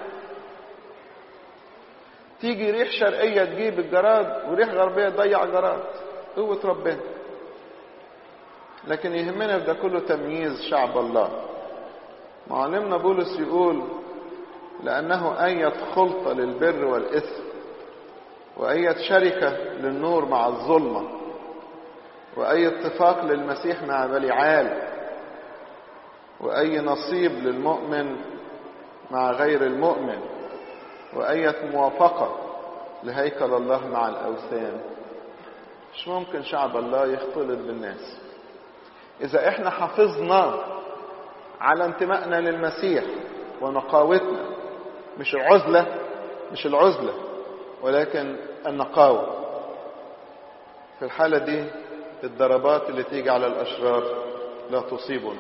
تيجي ريح شرقية تجيب الجراد وريح غربية تضيع الجراد قوة ربنا لكن يهمنا في ده كله تمييز شعب الله معلمنا بولس يقول لأنه أية خلطة للبر والإثم وأية شركة للنور مع الظلمة وأي اتفاق للمسيح مع بليعال وأي نصيب للمؤمن مع غير المؤمن وأية موافقة لهيكل الله مع الأوثان مش ممكن شعب الله يختلط بالناس إذا إحنا حافظنا على انتمائنا للمسيح ونقاوتنا مش العزلة مش العزلة ولكن النقاوة في الحالة دي الضربات اللي تيجي على الأشرار لا تصيبنا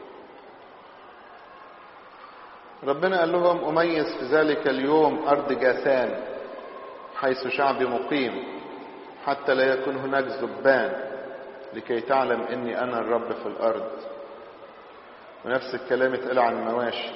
ربنا قال لهم أميز في ذلك اليوم أرض جاثان حيث شعبي مقيم حتى لا يكون هناك ذبان لكي تعلم إني أنا الرب في الأرض ونفس الكلام اتقال عن المواشي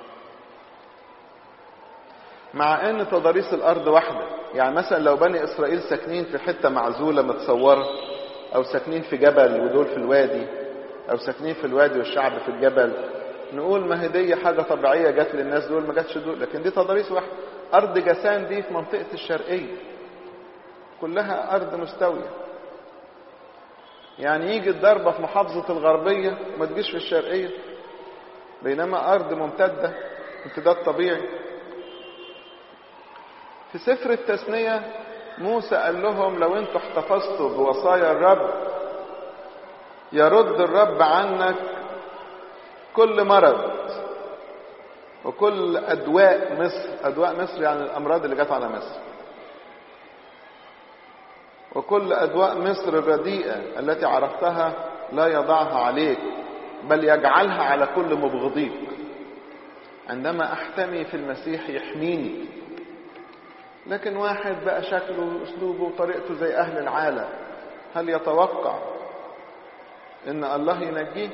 مع ان تضاريس الارض واحده يعني مثلا لو بني اسرائيل ساكنين في حته معزوله متصوره او ساكنين في جبل ودول في الوادي او ساكنين في الوادي والشعب في الجبل نقول ما هي دي حاجه طبيعيه جت للناس دول ما جاتش دول لكن دي تضاريس واحده ارض جسان دي في منطقه الشرقيه كلها ارض مستويه يعني يجي الضربه في محافظه الغربيه وما تجيش في الشرقيه بينما أرض ممتدة امتداد طبيعي في سفر التثنية موسى قال لهم لو انتوا احتفظتوا بوصايا الرب يرد الرب عنك كل مرض وكل أدواء مصر أدواء مصر يعني الأمراض اللي جت على مصر وكل أدواء مصر الرديئة التي عرفتها لا يضعها عليك بل يجعلها على كل مبغضيك عندما أحتمي في المسيح يحميني لكن واحد بقى شكله وأسلوبه وطريقته زي أهل العالم هل يتوقع إن الله ينجيه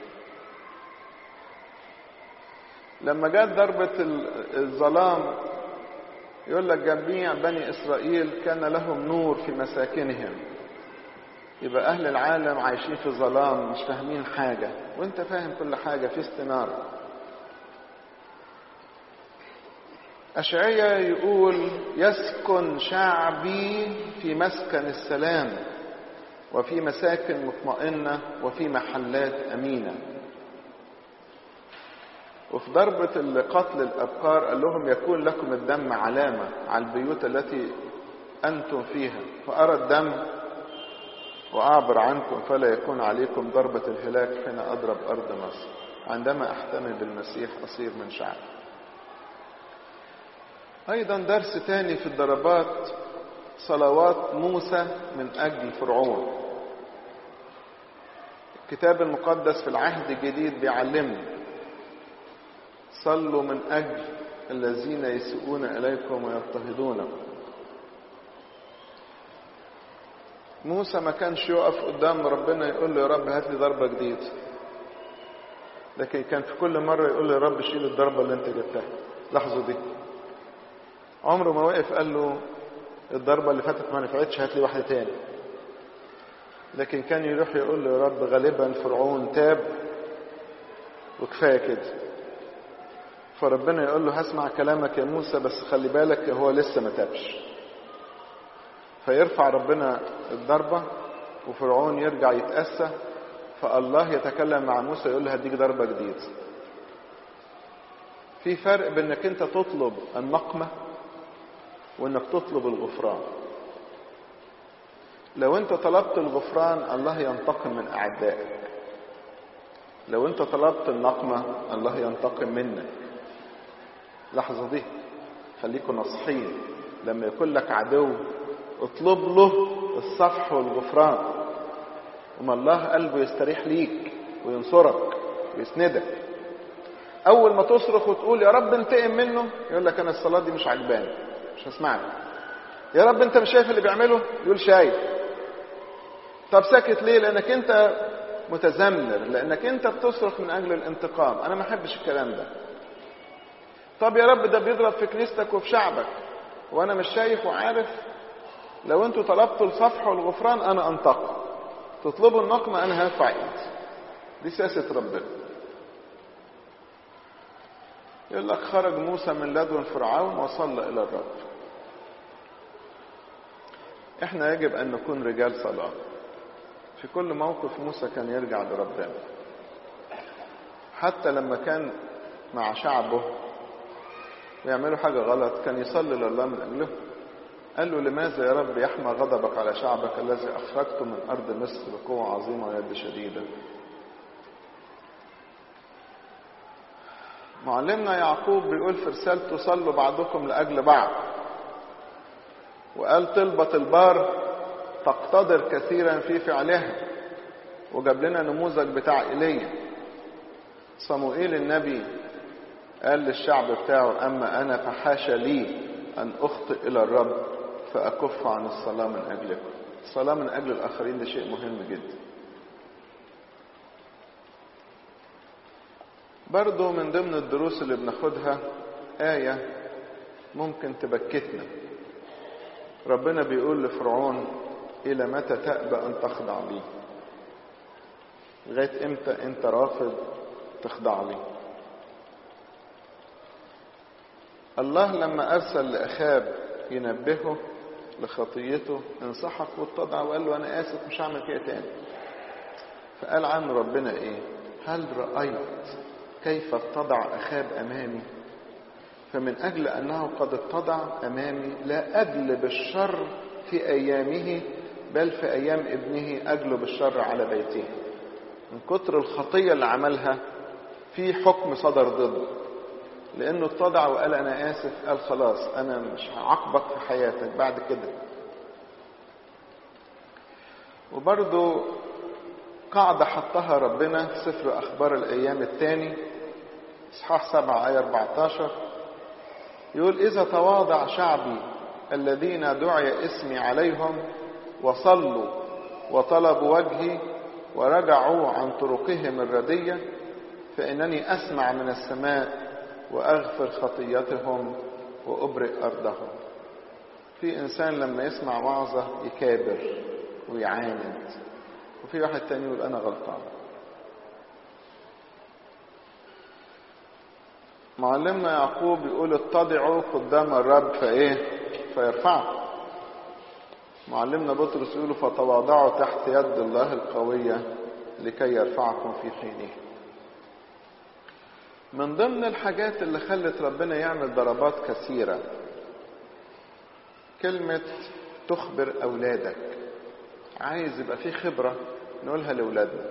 لما جت ضربة الظلام يقول لك جميع بني إسرائيل كان لهم نور في مساكنهم يبقى أهل العالم عايشين في ظلام مش فاهمين حاجة وانت فاهم كل حاجة في استنارة أشعية يقول يسكن شعبي في مسكن السلام وفي مساكن مطمئنة وفي محلات أمينة وفي ضربة قتل الأبقار قال لهم يكون لكم الدم علامة على البيوت التي أنتم فيها فأرى الدم وأعبر عنكم فلا يكون عليكم ضربة الهلاك حين أضرب أرض مصر عندما أحتمي بالمسيح أصير من شعب أيضا درس تاني في الضربات صلوات موسى من أجل فرعون الكتاب المقدس في العهد الجديد بيعلمنا صلوا من أجل الذين يسيئون إليكم ويضطهدونكم موسى ما كانش يقف قدام ربنا يقول له يا رب هات لي ضربة جديدة لكن كان في كل مرة يقول له يا رب شيل الضربة اللي انت جبتها لاحظوا دي عمره ما وقف قال له الضربة اللي فاتت ما نفعتش هات لي واحدة تاني لكن كان يروح يقول له يا رب غالبا فرعون تاب وكفاية كده فربنا يقول له هسمع كلامك يا موسى بس خلي بالك هو لسه ما تابش فيرفع ربنا الضربة وفرعون يرجع يتأسى فالله يتكلم مع موسى يقول له هديك ضربة جديدة في فرق بين انك انت تطلب النقمة وانك تطلب الغفران لو انت طلبت الغفران الله ينتقم من اعدائك لو انت طلبت النقمة الله ينتقم منك لحظة دي خليكوا نصحين لما يكون لك عدو اطلب له الصفح والغفران وما الله قلبه يستريح ليك وينصرك ويسندك اول ما تصرخ وتقول يا رب انتقم منه يقول لك انا الصلاه دي مش عجباني مش هسمعك يا رب انت مش شايف اللي بيعمله يقول شايف طب ساكت ليه لانك انت متذمر لانك انت بتصرخ من اجل الانتقام انا ما احبش الكلام ده طب يا رب ده بيضرب في كنيستك وفي شعبك وانا مش شايف وعارف لو انتوا طلبتوا الصفح والغفران انا انتقم تطلبوا النقمة انا هرفع ايدي دي سياسة ربنا يقول لك خرج موسى من لدن فرعون وصلى الى الرب احنا يجب ان نكون رجال صلاة في كل موقف موسى كان يرجع لربنا حتى لما كان مع شعبه ويعملوا حاجة غلط كان يصلي لله من أجله قال له لماذا يا رب يحمى غضبك على شعبك الذي أخرجته من أرض مصر بقوة عظيمة ويد شديدة معلمنا يعقوب بيقول في رسالته صلوا بعضكم لأجل بعض وقال طلبة البار تقتدر كثيرا في فعلها وجاب لنا نموذج بتاع ايليا صموئيل النبي قال للشعب بتاعه اما انا فحاشا لي ان اخطئ الى الرب فاكف عن الصلاه من اجلكم الصلاه من اجل الاخرين ده شيء مهم جدا برضو من ضمن الدروس اللي بناخدها آية ممكن تبكتنا ربنا بيقول لفرعون إلى متى تأبى أن تخضع لي لغاية إمتى أنت رافض تخضع لي الله لما أرسل لأخاب ينبهه لخطيته انصحك واتضع وقال له أنا آسف مش هعمل كده تاني فقال عنه ربنا إيه هل رأيت كيف اتضع أخاب أمامي فمن أجل أنه قد اتضع أمامي لا أجلب الشر في أيامه بل في أيام ابنه أجلب الشر على بيته من كتر الخطية اللي عملها في حكم صدر ضده لأنه اتضع وقال أنا آسف قال خلاص أنا مش هعاقبك في حياتك بعد كده وبرضو قاعدة حطها ربنا في سفر أخبار الأيام الثاني إصحاح 7 آية 14 يقول إذا تواضع شعبي الذين دعي اسمي عليهم وصلوا وطلبوا وجهي ورجعوا عن طرقهم الردية فإنني أسمع من السماء وأغفر خطيتهم وأبرئ أرضهم في إنسان لما يسمع وعظة يكابر ويعاند وفي واحد تاني يقول أنا غلطان معلمنا يعقوب يقول اتضعوا قدام الرب فايه فيرفعكم معلمنا بطرس يقول فتواضعوا تحت يد الله القوية لكي يرفعكم في حينه من ضمن الحاجات اللي خلت ربنا يعمل ضربات كثيرة كلمة تخبر أولادك عايز يبقى في خبرة نقولها لأولادنا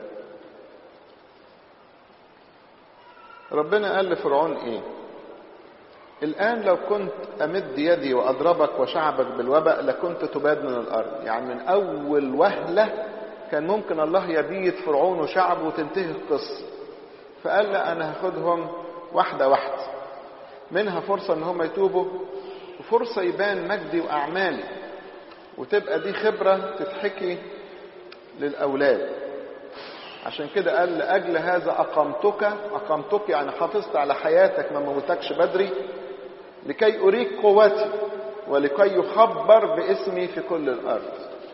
ربنا قال لفرعون ايه الآن لو كنت أمد يدي وأضربك وشعبك بالوباء لكنت تباد من الأرض يعني من أول وهلة كان ممكن الله يبيد فرعون وشعبه وتنتهي القصة فقال لا أنا هاخدهم واحدة واحدة منها فرصة إن هم يتوبوا وفرصة يبان مجدي وأعمالي وتبقى دي خبرة تتحكي للأولاد عشان كده قال لأجل هذا أقمتك أقمتك يعني حافظت على حياتك ما موتكش بدري لكي أريك قوتي ولكي يخبر باسمي في كل الأرض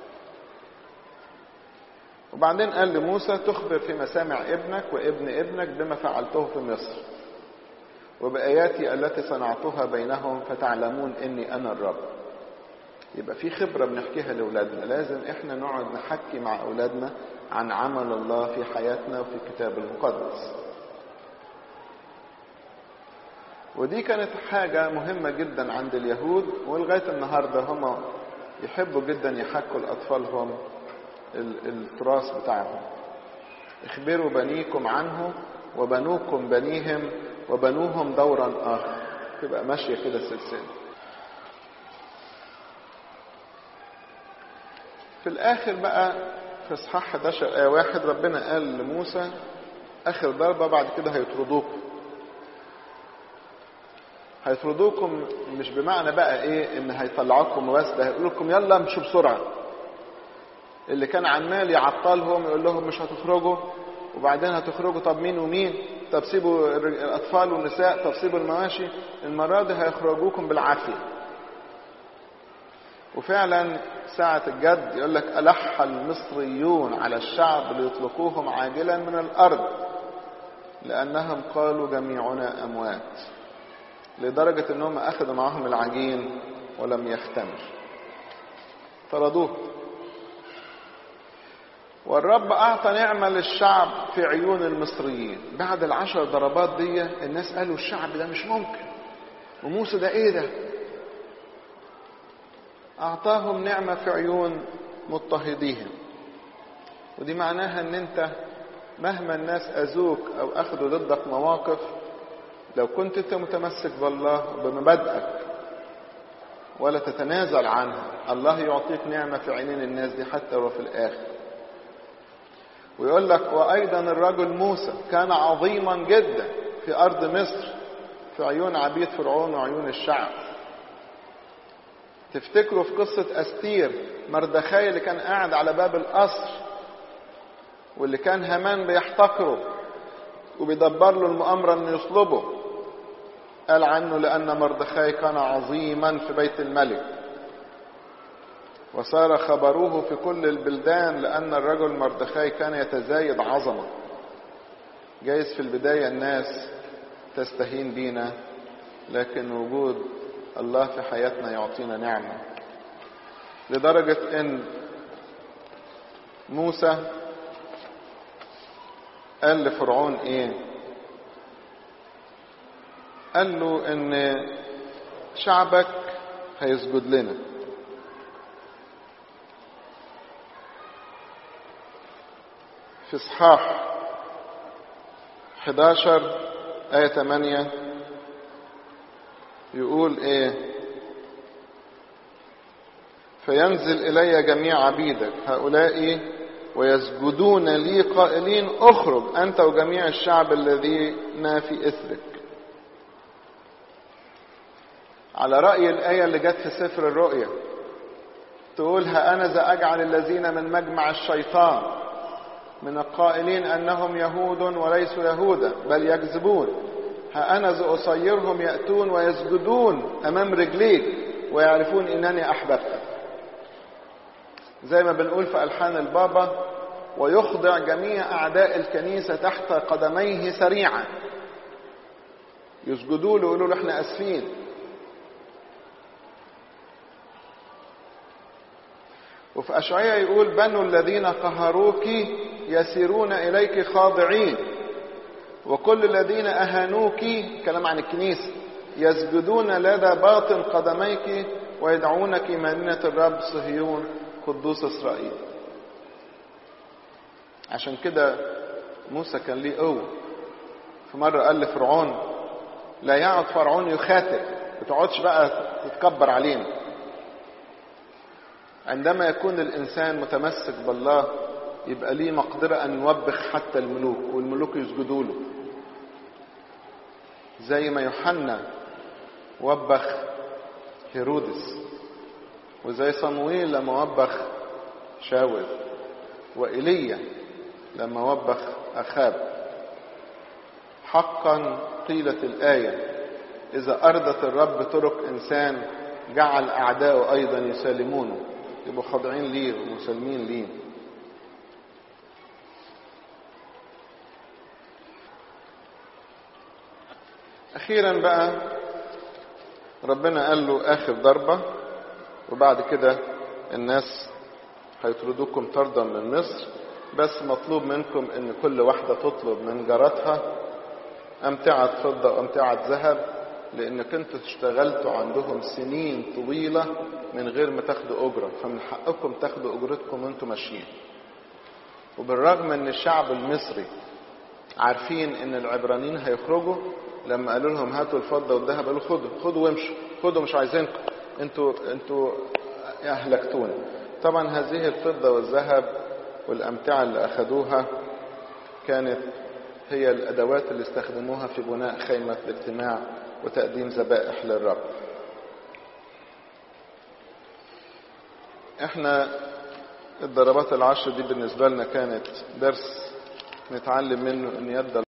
وبعدين قال لموسى تخبر في مسامع ابنك وابن ابنك بما فعلته في مصر وبآياتي التي صنعتها بينهم فتعلمون إني أنا الرب يبقى في خبرة بنحكيها لأولادنا لازم إحنا نقعد نحكي مع أولادنا عن عمل الله في حياتنا وفي الكتاب المقدس ودي كانت حاجة مهمة جدا عند اليهود ولغاية النهاردة هم يحبوا جدا يحكوا لأطفالهم التراث بتاعهم اخبروا بنيكم عنه وبنوكم بنيهم وبنوهم دورا آخر تبقى ماشية كده سلسلة في الآخر بقى في اصحاح 11 آية واحد ربنا قال لموسى آخر ضربة بعد كده هيطردوكم هيطردوكم مش بمعنى بقى ايه ان هيطلعوكم بس ده هيقول لكم يلا امشوا بسرعة اللي كان عمال يعطلهم يقول لهم مش هتخرجوا وبعدين هتخرجوا طب مين ومين طب سيبوا الاطفال والنساء طب سيبوا المواشي المرة دي هيخرجوكم بالعافية وفعلا ساعة الجد يقول لك ألح المصريون على الشعب ليطلقوهم عاجلا من الأرض لأنهم قالوا جميعنا أموات لدرجة أنهم أخذوا معهم العجين ولم يختمر طردوه والرب أعطى نعمة للشعب في عيون المصريين بعد العشر ضربات دي الناس قالوا الشعب ده مش ممكن وموسى ده ايه ده أعطاهم نعمة في عيون مضطهديهم ودي معناها ان انت مهما الناس اذوك او اخذوا ضدك مواقف لو كنت انت متمسك بالله بمبادئك ولا تتنازل عنها الله يعطيك نعمة في عينين الناس دي حتى وفي الآخر ويقول لك وأيضا الرجل موسى كان عظيما جدا في أرض مصر في عيون عبيد فرعون وعيون الشعب تفتكروا في قصة أستير مردخاي اللي كان قاعد على باب القصر واللي كان هامان بيحتقره وبيدبر له المؤامرة انه يصلبه قال عنه لأن مردخاي كان عظيما في بيت الملك وصار خبروه في كل البلدان لأن الرجل مردخاي كان يتزايد عظمة جايز في البداية الناس تستهين بينا لكن وجود الله في حياتنا يعطينا نعمة لدرجة ان موسى قال لفرعون ايه قال له ان شعبك هيسجد لنا في اصحاح 11 آية 8 يقول ايه فينزل إلي جميع عبيدك هؤلاء ويسجدون لي قائلين اخرج أنت وجميع الشعب الذين في إثرك على رأي الآية اللي جت في سفر الرؤيا تقول ها أنا ذا أجعل الذين من مجمع الشيطان من القائلين أنهم يهود وليسوا يهودا بل يكذبون ها أنا ذا أصيرهم يأتون ويسجدون أمام رجليك ويعرفون إنني أحببتك زي ما بنقول في ألحان البابا ويخضع جميع أعداء الكنيسة تحت قدميه سريعا يسجدوا له ويقولوا له احنا اسفين وفي أشعية يقول بنو الذين قهروك يسيرون إليك خاضعين وكل الذين أهانوك كلام عن الكنيسة يسجدون لدى باطن قدميك ويدعونك مدينة الرب صهيون قدوس إسرائيل عشان كده موسى كان ليه قوة في مرة قال لفرعون لا يقعد فرعون يخاطب ما تقعدش بقى تتكبر علينا عندما يكون الإنسان متمسك بالله يبقى ليه مقدرة أن يوبخ حتى الملوك والملوك يسجدوا له زي ما يوحنا وبخ هيرودس وزي صمويل لما وبخ شاول وإيليا لما وبخ أخاب حقا قيلت الآية إذا أرضت الرب طرق إنسان جعل أعداؤه أيضا يسالمونه يبقوا خاضعين ليه ومسلمين ليه أخيرا بقى ربنا قال له آخر ضربة وبعد كده الناس هيطردوكم طردا من مصر بس مطلوب منكم ان كل واحدة تطلب من جارتها امتعة فضة وامتعة ذهب لانك انتوا اشتغلتوا عندهم سنين طويلة من غير ما تاخدوا اجرة فمن حقكم تاخدوا اجرتكم وانتوا ماشيين وبالرغم ان الشعب المصري عارفين ان العبرانيين هيخرجوا لما قالوا لهم هاتوا الفضة والذهب قالوا خدوا خدوا وامشوا خدوا مش عايزينكم انتوا انتوا اهلكتونا طبعا هذه الفضة والذهب والامتعة اللي اخذوها كانت هي الادوات اللي استخدموها في بناء خيمة الاجتماع وتقديم ذبائح للرب احنا الضربات العشر دي بالنسبة لنا كانت درس نتعلم منه ان يد